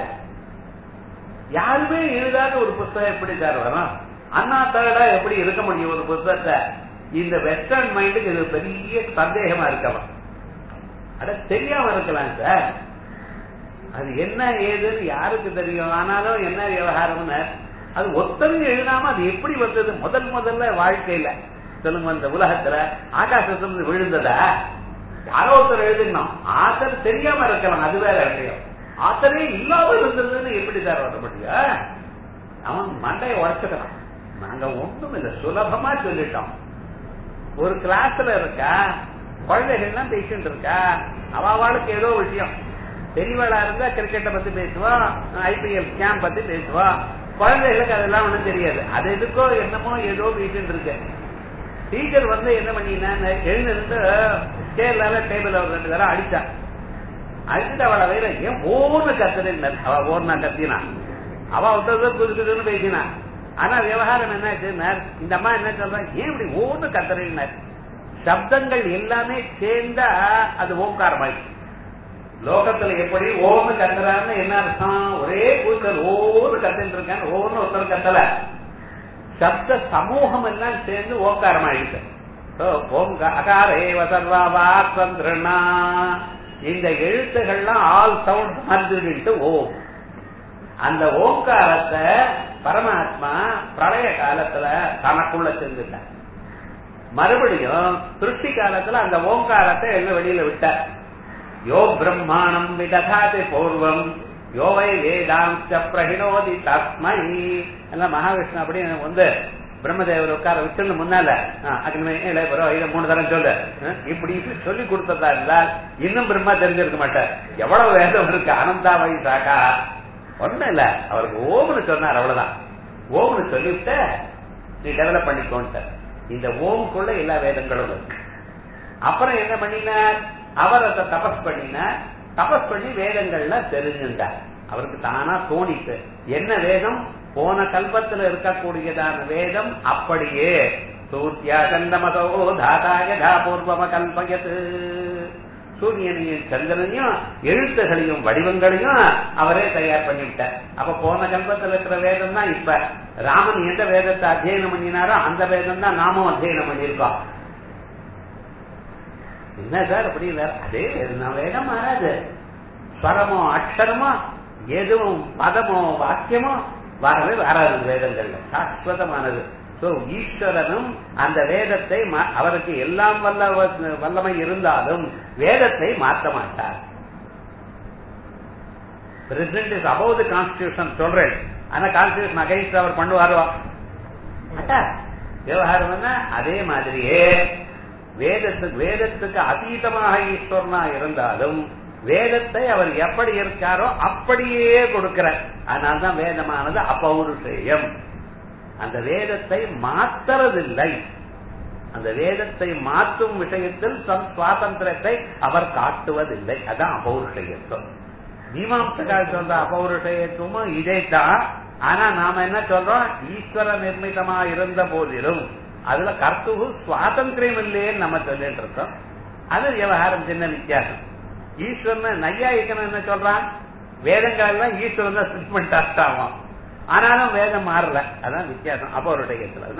யாருமே எழுதாத ஒரு புத்தகம் எப்படி சார் வரும் அண்ணா தகடா எப்படி இருக்க முடியும் ஒரு புத்தகத்தை இந்த வெஸ்டர்ன் மைண்டுக்கு இது பெரிய சந்தேகமா இருக்கவன் அட தெரியாம இருக்கலாம் சார் அது என்ன ஏதுன்னு யாருக்கு தெரியும் ஆனாலும் என்ன விவகாரம்னு அது ஒத்தனையும் எழுதாம அது எப்படி வந்தது முதல் முதல்ல வாழ்க்கையில சொல்லுங்க இந்த உலகத்துல ஆகாசத்துல விழுந்ததா யாரோ ஒருத்தர் எழுதினோம் ஆத்தர் தெரியாம இருக்கலாம் அது வேற விஷயம் ஆத்தரே இல்லாம இருந்ததுன்னு எப்படி சார் வர முடியும் அவன் மண்டையை உடச்சுக்கிறான் நாங்க ஒண்ணும் இல்லை சுலபமா சொல்லிட்டோம் ஒரு கிளாஸ்ல இருக்கா குழந்தைகள்லாம் பேசிட்டு இருக்கா அவளுக்கு ஏதோ விஷயம் பெரியவளா இருந்தா கிரிக்கெட்டை பத்தி பேசுவா ஐபிஎல் ஸ்கேம் பத்தி பேசுவா குழந்தைகளுக்கு அதெல்லாம் ஒண்ணும் தெரியாது அது எதுக்கோ என்னமோ ஏதோ வீட்டுன்னு இருக்கு டீச்சர் வந்து என்ன பண்ணினா எழுந்து இருந்து சேர்லால டேபிள் ஒரு ரெண்டு தடவை அடிச்சா அடிச்சுட்டு அவளை வேற ஏன் ஓன்னு கத்துறேன் அவ ஓர்னா கத்தினா அவ விட்டது குது குதுன்னு பேசினா ஆனா விவகாரம் என்ன ஆச்சுன்னா இந்த அம்மா என்ன சொல்றா ஏன் இப்படி ஓன்னு கத்துறேன் சப்தங்கள் எல்லாமே சேர்ந்தா அது ஓங்காரமாயிடுச்சு லோகத்துல எப்படி ஓன்னு கத்துறாருன்னு என்ன அர்த்தம் ஒரே கூச்சல் ஓன்னு கத்துட்டு இருக்காங்க ஓன்னு ஒருத்தர் கத்தல சப்த சமூகம் எல்லாம் சேர்ந்து ஓங்காரம் ஆயிடுச்சு ஓங்க அகாரேவ சர்வாவா சந்திரனா இந்த எழுத்துகள்லாம் ஆல் சவுண்ட் மறந்துட்டு ஓம் அந்த ஓங்காரத்தை பரமாத்மா பிரளய காலத்துல தனக்குள்ள செஞ்சுட்டார் மறுபடியும் திருஷ்டி காலத்துல அந்த ஓங்காரத்தை எல்லாம் வெளியில விட்டார் யோ பிரம்மாணம் விததாதி பூர்வம் யோவை வேதாந்த பிரகினோதி தஸ்மை எல்லாம் மகாவிஷ்ணு அப்படின்னு வந்து பிரம்மதேவர் உட்கார வச்சுன்னு முன்னால அக்னிமே இளையபுரம் இதை மூணு தரம் சொல்லு இப்படி சொல்லி கொடுத்ததா இருந்தால் இன்னும் பிரம்மா தெரிஞ்சிருக்க மாட்டார் எவ்வளவு வேதம் இருக்கு அனந்தாவை சாக்கா ஒண்ணும் இல்ல அவருக்கு ஓம்னு சொன்னார் அவ்வளவுதான் ஓம்னு சொல்லிவிட்ட நீ டெவலப் பண்ணிக்கோன்ட்ட இந்த ஓம்குள்ள எல்லா வேதங்களும் இருக்கு அப்புறம் என்ன பண்ணினார் அவர் அதை தபஸ் பண்ணினார் தபஸ் பண்ணி வேதங்கள்ல தெரிஞ்சுட்டார் அவருக்கு தானா தோணித்து என்ன வேதம் போன கல்பத்துல இருக்கக்கூடியதான வேதம் அப்படியே சூர்யா சந்தமதோ தாதாயதா பூர்வம கல்பயத்து சூரியனையும் சந்திரனையும் எழுத்துகளையும் வடிவங்களையும் அவரே தயார் பண்ணிவிட்டார் அப்ப போன கல்பத்தில் இருக்கிற வேதம் தான் இப்ப ராமன் எந்த வேதத்தை அத்தியனம் பண்ணினாரோ அந்த வேதம் தான் நாமும் அத்தியனம் பண்ணியிருக்கோம் என்ன சார் அப்படி அதே வேதம் வேதம் மாறாது ஸ்வரமோ அக்ஷரமோ எதுவும் பதமோ வாக்கியமோ வரவே வராது வேதங்கள்ல சாஸ்வதமானது சோ ஈஸ்வரனும் அந்த வேதத்தை அவருக்கு எல்லாம் வல்ல வல்லமை இருந்தாலும் வேதத்தை மாற்ற மாட்டார் president is above the constitution சொல்றேன் ஆனா கான்ஸ்டியூஷன் அகைன்ஸ்ட் அவர் பண்ணுவாரோ விவகாரம் அதே மாதிரியே வேதத்துக்கு வேதத்துக்கு அதீதமாக ஈஸ்வரனா இருந்தாலும் வேதத்தை அவர் எப்படி இருக்காரோ அப்படியே கொடுக்கிறார் அதனால்தான் வேதமானது அபௌருஷேயம் அந்த வேதத்தை மாத்துறதில்லை அந்த வேதத்தை மாற்றும் விஷயத்தில் தம் சுவாதந்திரத்தை அவர் காட்டுவதில்லை அதான் அபௌருஷயத்துவம் மீமாம்சகால் சொல்ற அபௌருஷயத்துவமும் இதைத்தான் ஆனா நாம என்ன சொல்றோம் ஈஸ்வர நிர்மிதமா இருந்த போதிலும் அதுல கர்த்துவு சுவாதந்திரம் இல்லையேன்னு நம்ம சொல்லிட்டு இருக்கோம் அது விவகாரம் சின்ன வித்தியாசம் ஈஸ்வரன் நையாயிக்கணும் என்ன சொல்றான் வேதங்கள் எல்லாம் ஈஸ்வரன் தான் ஸ்டிட்மெண்ட் அர்த்தம் ஆனாலும் வேதம் மாறல அதான் வித்தியாசம் அப்போ ஒரு டயத்துல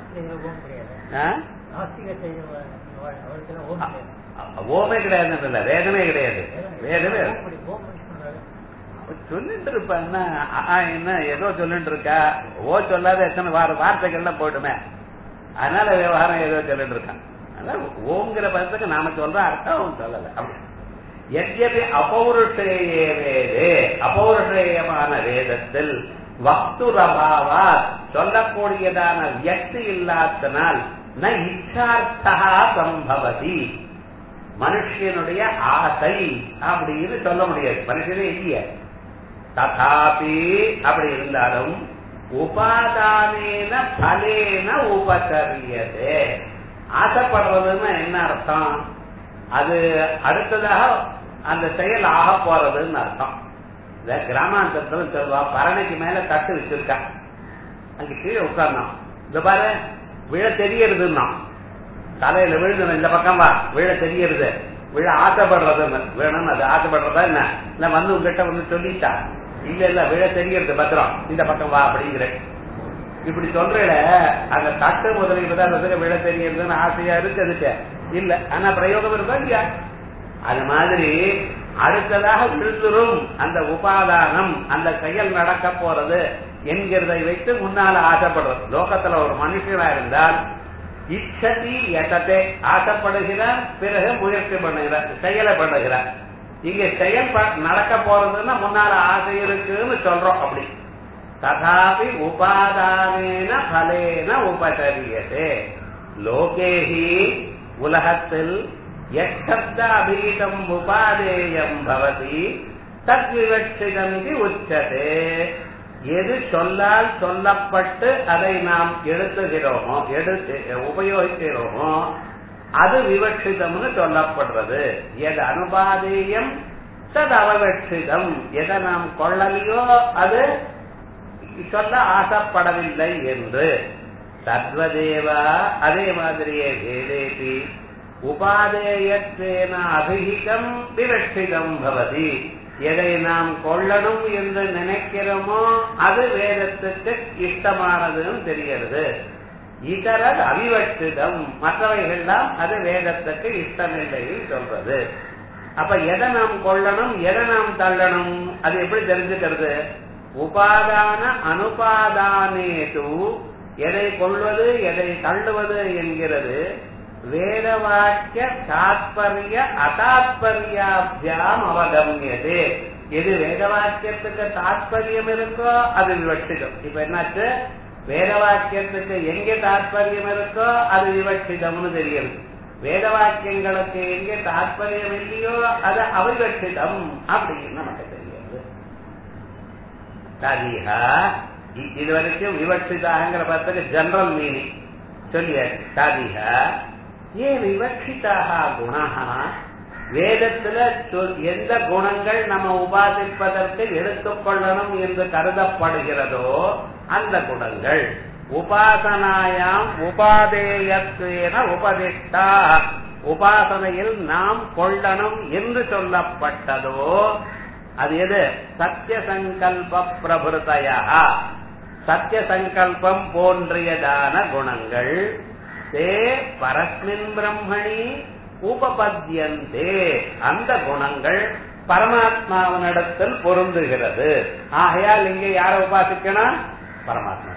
ஓமே கிடையாது வேதமே கிடையாது வேதமே சொல்லிட்டு இருப்பான்னா என்ன ஏதோ சொல்லிட்டு இருக்கா ஓ சொல்லாத எத்தனை வார்த்தைகள்லாம் போயிடுமே அதனால விவகாரம் ஏதோ சொல்லிட்டு இருக்கான் அதனால ஓங்கிற பதத்துக்கு நாம சொல்ற அர்த்தம் சொல்லல அப்படி எத்யபி அபௌருஷேயே வேதே அபௌருஷேயமான வேதத்தில் வக்துரபாவா சொல்லக்கூடியதான வியக்தி இல்லாதனால் ந இச்சார்த்தா சம்பவதி மனுஷனுடைய ஆசை அப்படின்னு சொல்ல முடியாது மனுஷனே இல்லையே ததாபி அப்படி இருந்தாலும் உபாதானேன பலேன உபசரியதே ஆசைப்படுறதுன்னா என்ன அர்த்தம் அது அடுத்ததாக அந்த செயல் ஆக போறதுன்னு அர்த்தம் இந்த கிராமாந்தரத்துல சொல்லுவா பரணைக்கு மேல தட்டு வச்சிருக்கா அங்க கீழே உட்கார்ந்தான் இந்த பாரு விழ தெரியறதுன்னா தலையில விழுந்து இந்த பக்கம் வா விழ தெரியறது விழ ஆசைப்படுறது வேணும்னு அது ஆசைப்படுறதா என்ன இல்ல வந்து உங்ககிட்ட வந்து சொல்லிட்டா இல்ல இல்ல விழ தெரியறது பத்திரம் இந்த பக்கம் வா அப்படிங்கிற இப்படி சொல்றேல அந்த தட்டு முதலீடு விழ தெரியறதுன்னு ஆசையா இருக்கு அதுக்கு இல்ல ஆனா பிரயோகம் இருக்கா இல்லையா அது மாதிரி அடுத்ததாக விழுந்துரும் அந்த உபாதானம் அந்த செயல் நடக்க போறது என்கிறதை வைத்து முன்னால ஆசைப்படுறது லோகத்துல ஒரு மனுஷனா இருந்தால் இச்சதி எட்டத்தை ஆசைப்படுகிறார் பிறகு முயற்சி பண்ணுகிறார் செயலை பண்ணுகிறார் இங்க செயல் நடக்க போறதுன்னா முன்னால ஆசை இருக்குன்னு சொல்றோம் அப்படி ததாபி உபாதானேன பலேன உபசரியதே லோகேஹி உலகத்தில் எச்சப்த அபீதம் உபாதேயம் பவதி தத் விவட்சிதம் உச்சதே எது சொல்லால் சொல்லப்பட்டு அதை நாம் எழுத்துகிறோமோ எடுத்து உபயோகிக்கிறோமோ அது விவட்சிதம்னு சொல்லப்படுறது எது அனுபாதேயம் தது அவவட்சிதம் எதை நாம் கொள்ளலையோ அது சொல்ல ஆசைப்படவில்லை என்று தத்வதேவா அதே மாதிரியே வேதேபி உபாதேயத்வேன அபிஹிதம் விவட்சிதம் பவதி எதை நாம் கொள்ளணும் என்று நினைக்கிறோமோ அது வேதத்துக்கு இஷ்டமானதுன்னு தெரிகிறது இதரது அவிவட்சிதம் மற்றவைகள்லாம் அது வேதத்துக்கு இஷ்டமில்லை சொல்றது அப்ப எதை நாம் கொள்ளணும் எதை நாம் தள்ளணும் அது எப்படி தெரிஞ்சுக்கிறது உபாதான அனுபாதானேது எதை கொள்வது எதை தள்ளுவது என்கிறது வேத வாக்கிய தாத்பரிய அதாத்பரியாபியாம் அவகமியது எது வேத வாக்கியத்துக்கு தாத்பரியம் இருக்கோ அது விவட்சிதம் இப்ப என்னாச்சு வேத வாக்கியத்துக்கு எங்க தாத்பரியம் இருக்கோ அது விவட்சிதம்னு தெரியுது வேத வாக்கியங்களுக்கு எங்க தாத்பரியம் இல்லையோ அது அவிவட்சிதம் அப்படின்னு நமக்கு தெரியுது ததிஹா இது வரைக்கும் விவட்சிதாங்கிற பதத்துக்கு ஜெனரல் மீனிங் சொல்லியாச்சு ததிஹா ஏ விவட்சிதாக குணா வேதத்துல எந்த குணங்கள் நம்ம உபாதிப்பதற்கு எடுத்துக்கொள்ளணும் என்று கருதப்படுகிறதோ அந்த குணங்கள் உபாசனாயாம் உபாதேயத்வேன உபதிஷ்டா உபாசனையில் நாம் கொள்ளணும் என்று சொல்லப்பட்டதோ அது எது சத்திய சங்கல்ப பிரபுத்தையா சத்திய சங்கல்பம் போன்றியதான குணங்கள் தே பரஸ்மின் பிரம்மணி உபபத்தியந்தே அந்த குணங்கள் பரமாத்மாவனிடத்தில் பொருந்துகிறது ஆகையால் இங்கே யார உபாசிக்கணும் பரமாத்மா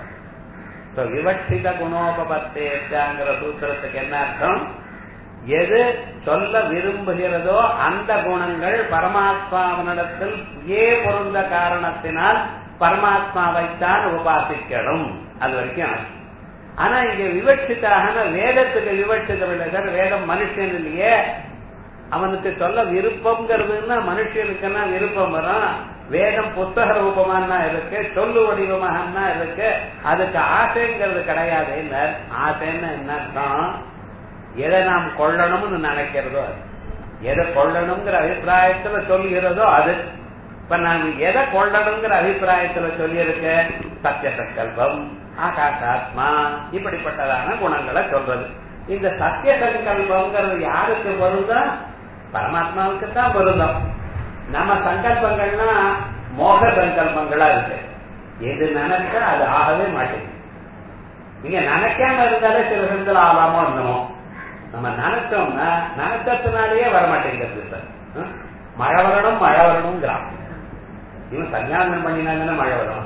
விவட்சித குணோபபத்தேங்கிற சூத்திரத்துக்கு என்ன அர்த்தம் எது சொல்ல விரும்புகிறதோ அந்த குணங்கள் பரமாத்மாவனிடத்தில் ஏ பொருந்த காரணத்தினால் பரமாத்மாவைத்தான் உபாசிக்கணும் அது வரைக்கும் ஆனா இங்க விவட்சித்தாக வேதத்துக்கு விவட்சிதம் இல்லை சார் வேதம் மனுஷன் இல்லையே அவனுக்கு சொல்ல விருப்பம்ங்கிறதுன்னா மனுஷனுக்குன்னா விருப்பம் வரும் வேதம் புத்தக ரூபமானா இருக்கு சொல்லு வடிவமாகனா இருக்கு அதுக்கு ஆசைங்கிறது கிடையாது ஆசைன்னு என்ன அர்த்தம் எதை நாம் கொள்ளணும்னு நினைக்கிறதோ அது எதை கொள்ளணுங்கிற அபிப்பிராயத்துல சொல்லுகிறதோ அது இப்ப நான் எதை கொள்ளணுங்கிற அபிப்பிராயத்துல சொல்லியிருக்க சத்திய சங்கல்பம் ஆகாசாத்மா இப்படிப்பட்டதான குணங்களை சொல்றது இந்த சத்திய சங்கல்பம்ங்கிறது யாருக்கு பொருந்தம் பரமாத்மாவுக்கு தான் பொருந்தம் நம்ம சங்கல்பங்கள்னா மோக சங்கல்பங்களா இருக்கு எது நினைச்சா அது ஆகவே மாட்டேங்குது நீங்க நினைக்காம இருந்தாலே சில சங்கல் ஆகாம இருந்தோம் நம்ம நினைச்சோம்னா நினைச்சதுனாலேயே வரமாட்டேங்கிறது சார் மழை வரணும் மழை வரணுங்கிறான் இவன் சன்னியாசனம் பண்ணினாங்கன்னா மழை வரும்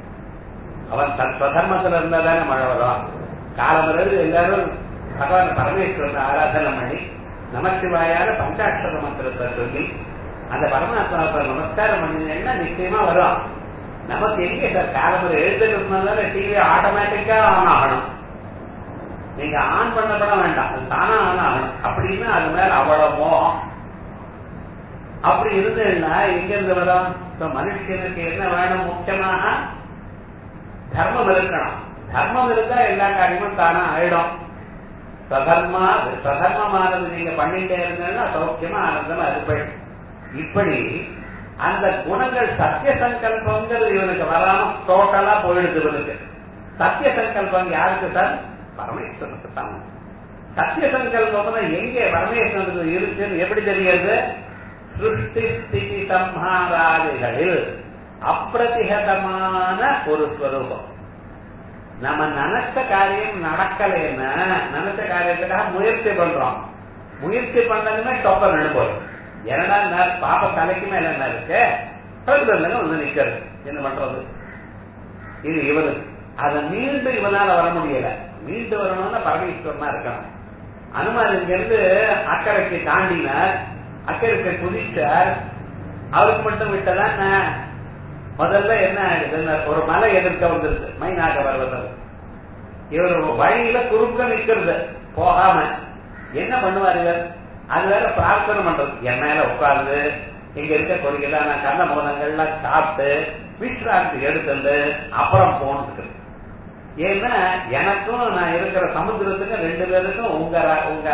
அவன் தன் ஸ்வதர்மத்துல இருந்தா தானே மழை வரும் காலமிருந்து எல்லாரும் பகவான் பரமேஸ்வரன் ஆராதனை பண்ணி நமச்சிவாயான பஞ்சாட்சர மந்திரத்தை சொல்லி அந்த பரமாத்மாவை நமஸ்காரம் பண்ணினீங்கன்னா நிச்சயமா வரும் நமக்கு எங்க சார் காலமுறை எழுதுறதுனால டிவி ஆட்டோமேட்டிக்கா ஆன் ஆகணும் நீங்க ஆன் பண்ணப்பட வேண்டாம் அது தானா ஆன் ஆகணும் அப்படின்னா அது மேல அவ்வளவு மோகம் அப்படி இருந்ததுன்னா எங்க இருந்து வரும் மனுஷனுக்கு என்ன வேணும் முக்கியமாக தர்மம் இருக்கணும் தர்மம் இருந்தா எல்லா காரியமும் தானா ஆயிடும் சதர்மா சதர்மமானது நீங்க பண்ணிட்டே இருந்தீங்கன்னா சௌக்கியமா ஆனந்தமா இருப்பேன் இப்படி அந்த குணங்கள் சத்திய சங்கல்பங்கிறது இவனுக்கு வராம டோட்டலா போயிடுது இவனுக்கு சத்திய சங்கல்பம் யாருக்கு சார் பரமேஸ்வரனுக்கு தான் சத்திய சங்கல்பம் எங்கே பரமேஸ்வரனுக்கு இருக்குன்னு எப்படி தெரியாது சிருஷ்டி ஸ்திதி சம்ஹாராதிகளில் அப்பிரதிகதமான ஒரு ஸ்வரூபம் நம்ம நினைச்ச காரியம் நடக்கலைன்னா நினைச்ச காரியத்துக்காக முயற்சி பண்றோம் முயற்சி பண்ணதுமே டொப்பர் நடுப்போம் என்னடா பாப்ப தலைக்கு மேல என்ன இருக்கு வந்து நிக்கிறது என்ன பண்றது இது இவரு அதை மீண்டு இவனால வர முடியல மீண்டு வரணும்னா பரமேஸ்வரனா இருக்கணும் அனுமார் இங்க இருந்து அக்கறைக்கு தாண்டினார் அக்கறைக்கு குதிச்சார் அவருக்கு மட்டும் விட்டதான் முதல்ல என்ன ஆயிடுது ஒரு மலை எதிர்க்க வந்துருது மைனாக பர்வதம் இவர் வழியில குறுக்க நிக்கிறது போகாம என்ன பண்ணுவாரு இவர் அது வேற பிரார்த்தனை பண்றது என் மேல உட்கார்ந்து இங்க இருக்கக்கூடியதான கந்த மூலங்கள்லாம் சாப்பிட்டு விஸ்ராந்தி எடுத்துட்டு அப்புறம் போனதுக்கு ஏன்னா எனக்கும் நான் இருக்கிற சமுத்திரத்துக்கு ரெண்டு பேருக்கும் உங்க ர- உங்க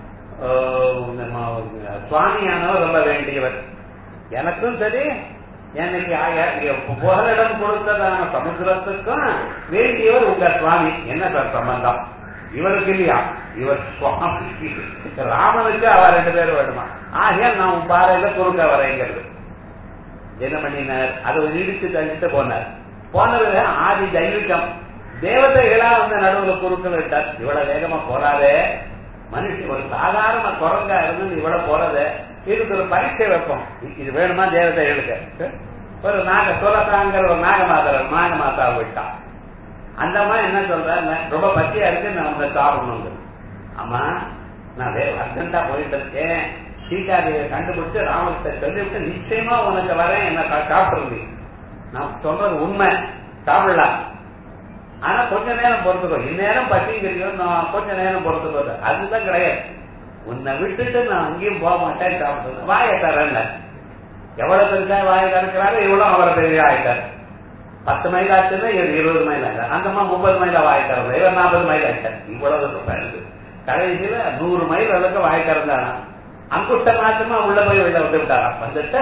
ஆஹ், நம்ம சுவாமியானவர் ரொம்ப வேண்டியவர் எனக்கும் சரி எனக்கு ஆய- இங்க புகலிடம் கொடுத்ததான சமுத்திரத்துக்கும் வேண்டியவர் உங்க சுவாமி என்ன சார் சம்பந்தம் இவருக்கு இல்லையா இவர் சுவாமி ராமனுக்கு அவ ரெண்டு பேரும் வேணுமா ஆகையால் நான் உன் பாறையில குறுக்க வரேங்கிறது என்ன பண்ணினார் அதை இடிச்சு தள்ளிட்டு போனார் போனது ஆதி தைவிகம் தேவதைகளா வந்து நடுவுல குறுக்கள் விட்டார் இவ்வளவு வேகமா போறாதே மனுஷன் ஒரு சாதாரண குரங்கா இருந்து இவ்வளவு போறது இதுக்கு ஒரு பரீட்சை வைப்போம் இது வேணுமா தேவதைகளுக்கு ஒரு நாக சுரசாங்கிற ஒரு நாகமாதா நாகமாதா விட்டான் அந்த மாதிரி என்ன சொல்றாங்க ரொம்ப பச்சையா இருக்கு நான் உங்களை சாப்பிடணும் ஆமா நான் வேற அர்ஜென்டா போயிட்டு இருக்கேன் சீதாதேவியை கண்டுபிடிச்சு ராமகிருஷ்ண சொல்லிவிட்டு நிச்சயமா உனக்கு வரேன் என்ன சாப்பிடுறது நான் சொல்றது உண்மை சாப்பிடலாம் ஆனா கொஞ்ச நேரம் பொறுத்துக்கோ இந்நேரம் பசிங்கிறீங்க நான் கொஞ்ச நேரம் பொறுத்துக்கோ அதுதான் கிடையாது உன்னை விட்டுட்டு நான் அங்கேயும் போக மாட்டேன் சாப்பிட்டு வாயை தரேன்ல எவ்வளவு பெருசா வாயை திறக்கிறாரோ இவ்வளவு அவரை பெரிய ஆயிட்டார் பத்து மைல் ஆச்சுன்னா இவர் இருபது மைல் ஆயிட்டார் அந்த அம்மா முப்பது மைல வாய் திறந்த இவர் நாற்பது மைல் ஆயிட்டார் இவ்வளவு இருக்கு கடைசியில நூறு மைல் அளவுக்கு வாய் திறந்தானா அங்குஷ்ட மாத்திரமா உள்ள போய் வெளில வந்து விட்டாராம் வந்துட்டு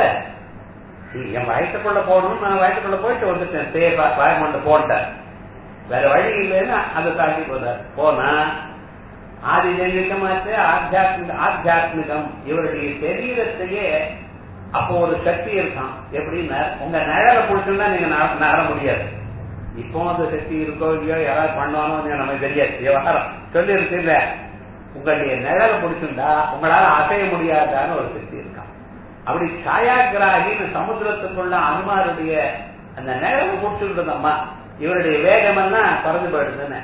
என் வயசுக்குள்ள போகணும் நான் வயசுக்குள்ள போயிட்டு வந்துட்டேன் சேஃபா வாயமொண்டு போட்டேன் வேற வழி இல்லைன்னா அதை தாண்டி போதார் போனா ஆதி ஜென்மிகமாச்சு ஆத்தியாத்மிக ஆத்தியாத்மிகம் இவருடைய சரீரத்தையே அப்போ ஒரு சக்தி இருக்கான் எப்படின்னா உங்க நிழலை பிடிச்சுன்னா நீங்க நக- நகர முடியாது இப்போ அந்த சக்தி இருக்கோ இல்லையோ யாராவது பண்ணுவானோ இல்லையோ நமக்கு தெரியாது விவகாரம் சொல்லி இருக்கு இல்ல உங்களுடைய நிழலை பிடிச்சிருந்தா உங்களால அசைய முடியாதான்னு ஒரு சக்தி இருக்கான் அப்படி சாயாகிராகின்னு சமுத்திரத்துக்குள்ள அனுமாருடைய அந்த நிழலை பிடிச்சிருந்ததம்மா இவருடைய வேகம் எல்லாம் குறைஞ்சு போயிடுதுன்னு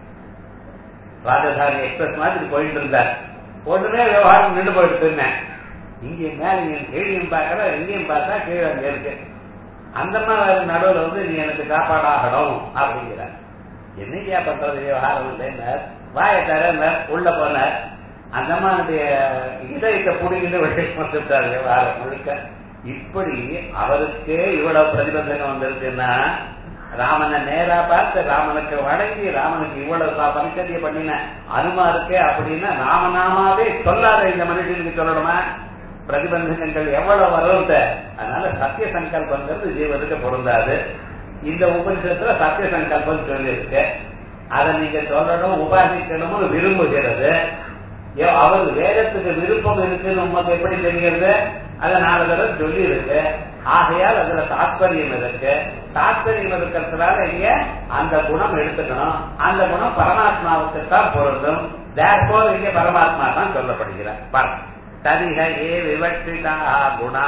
ராஜதானி எக்ஸ்பிரஸ் மாதிரி போயிட்டு இருந்தார் உடனே விவகாரம் நின்று போயிட்டு இருந்தேன் இங்கே மேல நீங்க கீழையும் பார்க்கற எங்கேயும் பார்த்தா கீழே அங்க இருக்கு அந்த மாதிரி நடுவுல வந்து நீ எனக்கு காப்பாடாகணும் அப்படிங்கிறார் என்னையா பண்றது விவகாரம் இல்லைன்னார் வாய தரேன்னார் உள்ள போனார் அந்த அம்மானுடைய இதயத்தை புடிங்கிட்டு வெளியே வந்துட்டார் விவகாரம் முழுக்க இப்படி அவருக்கே இவ்வளவு பிரதிபந்தகம் வந்திருக்குன்னா ராமனை நேரா பார்த்து ராமனுக்கு வணங்கி ராமனுக்கு இவ்வளவு ப- பரிசத்திய பண்ணின அனுமாருக்கு அப்படின்னா நாமநாமாவே சொல்லாத இந்த மனுஷனுக்கு சொல்லணுமா பிரதிபந்தகங்கள் எவ்வளவு வரும் அதனால சத்திய சங்கல்பங்கிறது ஜீவனுக்கு பொருந்தாது இந்த உபனிஷத்துல சத்திய சங்கல்பம் சொல்லியிருக்கு அதை நீங்க சொல்லணும் உபாசிக்கணும்னு விரும்புகிறது ஏ, அவர் வேதத்துக்கு விருப்பம் இருக்குன்னு உங்களுக்கு எப்படி தெரிகிறது அதை நாலு தடவை சொல்லி இருக்கு ஆகையால் அதுல தாத்பரியம் இருக்கு தாத்பரியம் இருக்கிறதுனால இங்க அந்த குணம் எடுத்துக்கணும் அந்த குணம் பரமாத்மாவுக்கு தான் பொருந்தும் தேர்போர் இங்க பரமாத்மா தான் சொல்லப்படுகிறார் பாருங்க தரிக ஏ விவட்சிதா குணா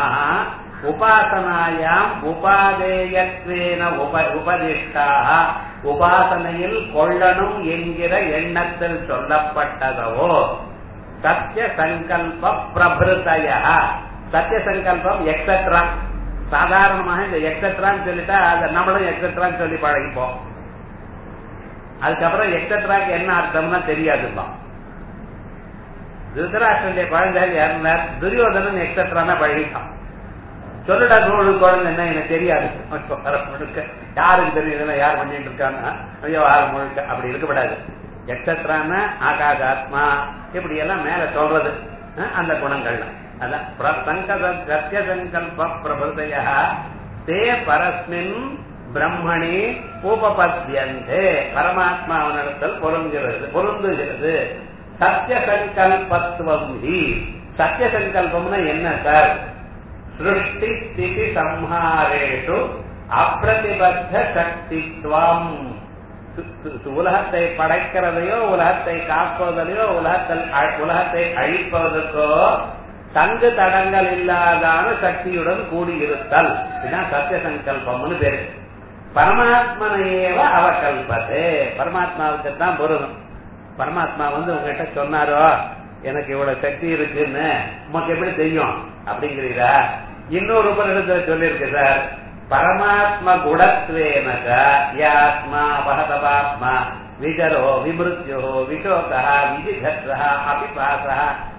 உபாசனாயாம் உபாதேயத்வேன உப உபதிஷ்டாக உபாசனையில் கொள்ளணும் என்கிற எண்ணத்தில் சொல்லப்பட்டதவோ சத்திய சங்கல்ப பிரபிருதய சத்திய சங்கல்பம் எக்ஸட்ரா சாதாரணமாக இந்த எக்ஸட்ரான்னு சொல்லிட்டா அதை நம்மளும் எக்ஸட்ரான்னு சொல்லி பழகிப்போம் அதுக்கப்புறம் எக்ஸட்ராக்கு என்ன அர்த்தம்னா தெரியாதுதான் திருதராஷ்டிரனுடைய குழந்தைகள் யாருன்னார் துரியோதனன் எக்ஸட்ரானா பழகிட்டான் சொல்லுடா நூறு குழந்தை என்ன எனக்கு தெரியாது வாரம் முழுக்க யாருக்கு தெரியுதுன்னா யார் பண்ணிட்டு இருக்கான்னா ஐயோ வாரம் முழுக்க அப்படி இருக்கப்படாது எக்ஸட்ரான ஆகாத ஆத்மா இப்படி எல்லாம் மேல சொல்றது அஹ், அந்த குணங்கள்லாம் அதான் பிர- சங்கத சத்திய சங்கல்ப பிரபுதய தே பரஸ்மின் பிரம்மணி உபபத்தியந்தே பரமாத்மாவனிடத்தில் பொருந்துகிறது பொருந்துகிறது சத்திய சங்கல்பத்துவம் ஹி சத்திய சங்கல்பம்னா என்ன சார் சிருஷ்டி ஸ்திதி சம்ஹாரேஷு அப்பிரதிபத்த சக்தித்வம் சு- சு- சு- உலகத்தை படைக்கிறதையோ உலகத்தை காப்பதையோ உலகத்தில் அ- உலகத்தை அழிப்பதற்கோ தங்கு தடங்கள் இல்லாதான சக்தியுடன் கூடியிருத்தல் இதுதான் சத்திய சங்கல்பம்னு பேரு பரமாத்மனையேவ அவகல்பது பரமாத்மாவுக்கு தான் பொருளும் பரமாத்மா வந்து உங்ககிட்ட சொன்னாரோ எனக்கு இவ்வளவு சக்தி இருக்குன்னு உமக்கு எப்படி தெரியும் அப்படிங்கிறீரா இன்னொரு உபநிடத்துல சொல்லியிருக்கு சார் பரமாத்ம குணத்வேனக யாத்மா பகதபாத்மா விஜரோ விமிருத்யோ விசோகா விஜிகத்ரா அபிபாசா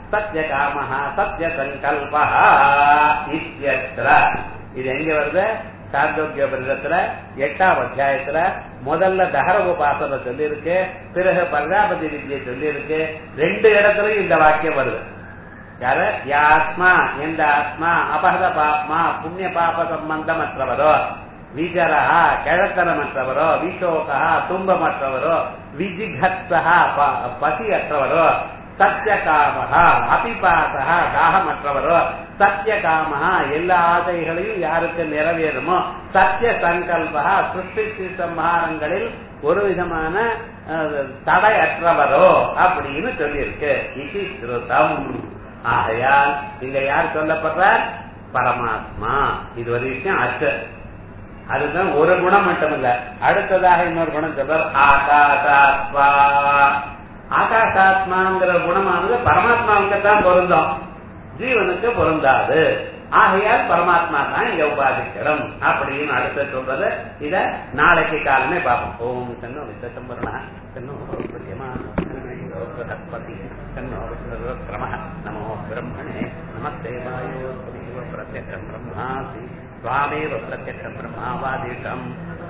சத்யகாமஹ சத்யசங்கல்பஹ இத்யத்ர இது எங்க வருது சாந்தோக்கிய பரிதத்துல எட்டாம் அத்தியாயத்துல முதல்ல தகர உபாசனை சொல்லி இருக்கு பிறகு பிரஜாபதி வித்தியை சொல்லி இருக்கு ரெண்டு இடத்துலயும் இந்த வாக்கியம் வருது யாரு யாத்மா எந்த ஆத்மா அபகத பாப்மா புண்ணிய பாப சம்பந்தமற்றவரோ விஜரா கிழத்தனமற்றவரோ விசோகா துன்பமற்றவரோ விஜிகத்ஸா பசியற்றவரோ சத்தியகாமகா அபிபாசகா தாகமற்றவரோ சத்தியகாமகா எல்லா ஆசைகளையும் யாருக்கு நிறைவேறுமோ சத்திய சங்கல்பா சிருஷ்டி சம்ஹாரங்களில் ஒரு விதமான தடையற்றவரோ அப்படின்னு சொல்லியிருக்கு இது ஸ்ருதம் ஆகையால் இங்க யார் சொல்லப்படுறார் பரமாத்மா இது ஒரு விஷயம் அச்சு அதுதான் ஒரு குணம் மட்டும் இல்ல அடுத்ததாக இன்னொரு குணம் சொல்றார் ஆகாசாத்மா ஆகாசாத்மாங்கிற குணமானது பரமாத்மாவுக்கு தான் பொருந்தும் ஜீவனுக்கு பொருந்தாது ஆகையால் பரமாத்மா தான் இங்க உபாதிக்கிறோம் அப்படின்னு அடுத்து சொல்றது இத நாளைக்கு காலமே பார்ப்போம் ஓம் கண்ணோ விசம்பரண கண்ணோ பிரத்யமா बृहस्पति तन्नो विष्णुरुक्रमः नमो ब्रह्मणे नमस्ते वायो त्वमेव प्रत्यक्षं ब्रह्मासि त्वामेव प्रत्यक्षं ब्रह्मावादिषम्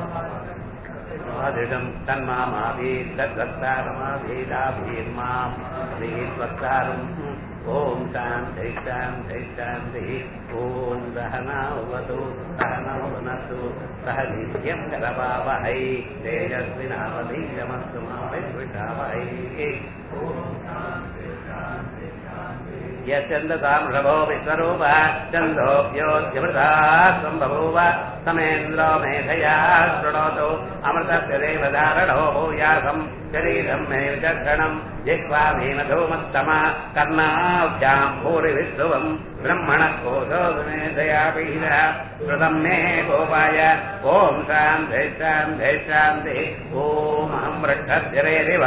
वादिषम् तन्मामावीत् तद्वक्तारमावेदाभीर्माम् वेद्वक्तारम् ॐ शान्ति शान्ति शान्तिः ॐ सहनावतु सहनवनतु सह नित्यं करवावहै तेजस्विनावधीयमस्तु मा विद्विषावहै यस्यन्दतामृषभो विश्वरूपः चन्दोऽप्योऽध्यमृता सम्बभूव समेन्द्रो मेधया शृणोतु अमृतस्य देवधारणो भूयासम् शरीरम् मे विचक्षणम् जिह्वा भीमधूमत्तमा कर्णाभ्याम् भूरि विश्रुवम् ब्रह्मणः कोशो मेधया पीडः श्रुतम् मे गोपाय ॐ शान्ति शान्ति शान्ति ॐ अहम् वृक्षस्यरेरिव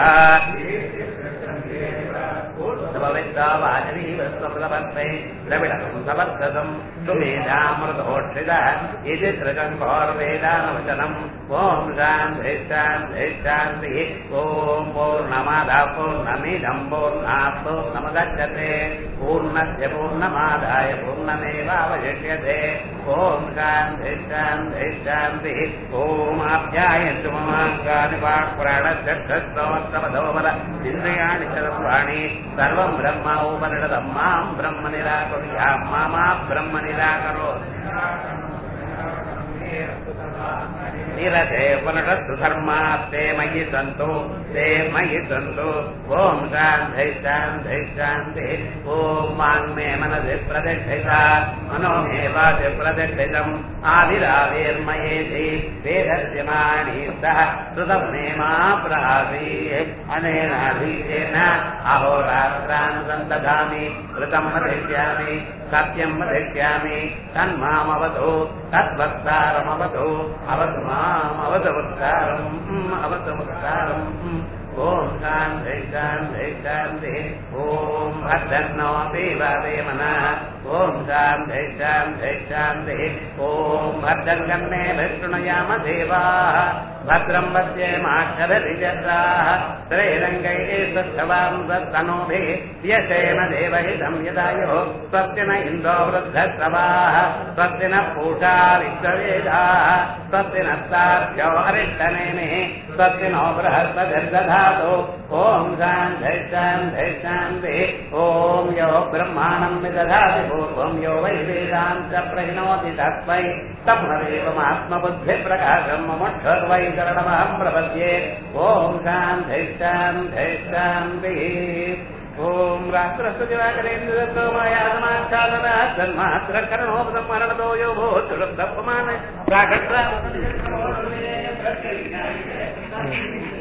वाजनीवस्वप्रपत्ते द्रविडकम् समर्थसम् सुमेधामृतोक्षितः इति त्रिकम् पौर्वेदानवचनम् ॐ शान्ति शान्ति शान्तिः ॐ पूर्णमादा पूर्णमिदम् पूर्णात् पूर्णमगच्छते पूर्णस्य पूर्णमादाय पूर्णमेवावशिष्यते ॐ शान्ति शान्ति शान्तिः ॐ आप्यायन्तु ममाङ्गानि वाक्प्राणश्चक्षस्तोमस्तमधोबल इन्द्रियाणि सर्वाणि सर्वम् ब्रह्म उपनिषदम् माम् ब्रह्म निराकुर्याम् मामा ब्रह्म निराकरो निरते उपनिषत्सु धर्मास्ते मयि सन्तु ते मयि सन्तु ॐ शान्ति शान्ति शान्ति ॐ वाङ्मे मनसि प्रतिष्ठिता मनो मे वाचि प्रतिष्ठितम् आविराविर्मयेति वेदस्य माणि सह श्रुतम् मे मा प्रहासि अनेनाधीतेन अहोरात्रान् सन्दधामि कृतम् वदिष्यामि सत्यम् वदिष्यामि तन्मामवतु तद्वक्तारमवतु अवतु माम् अवतु वक्तारम् अवतु वक्तारम् ॐ शान्ति शान्ति शान्ति ॐ भद्रन्नोऽपि वादेमनः ॐ शान्ति शान्ति शान्तिः ॐ भद्रम् कन्ने विष्णुयाम देवाः भद्रम् वद्येमाक्षररिजत्राः त्रैरङ्गैः सत्सवाम् सत्तनोभिः यशेन देवहितम् यदायो स्वस्ति न इन्द्रो वृद्धस्रवाः स्वस्ति नः पूषा विश्ववेदाः स्वस्ति नस्तार्क्ष्यो अरिष्टनेमिः स्वस्ति नो बृहस्पतिर्दधातु ॐ शान्ति शान्ति शान्तिः ॐ यो ब्रह्माणम् विदधाति पूर्वम् यो वै वेदान्त प्रहिणोति तस्मै तमदेवमात्मबुद्धिप्रकाशम् ममक्षर्वै शरणमहम् प्रपद्ये ॐ शान्ति शान्ति शान्तिः ॐ रात्रस्तदिवाकरेन्द्रदत्तो मायासमाच्छादनः सन्मात्रकरणोपसंहरणतो यो भो सुरब्धपमान प्राकट्रा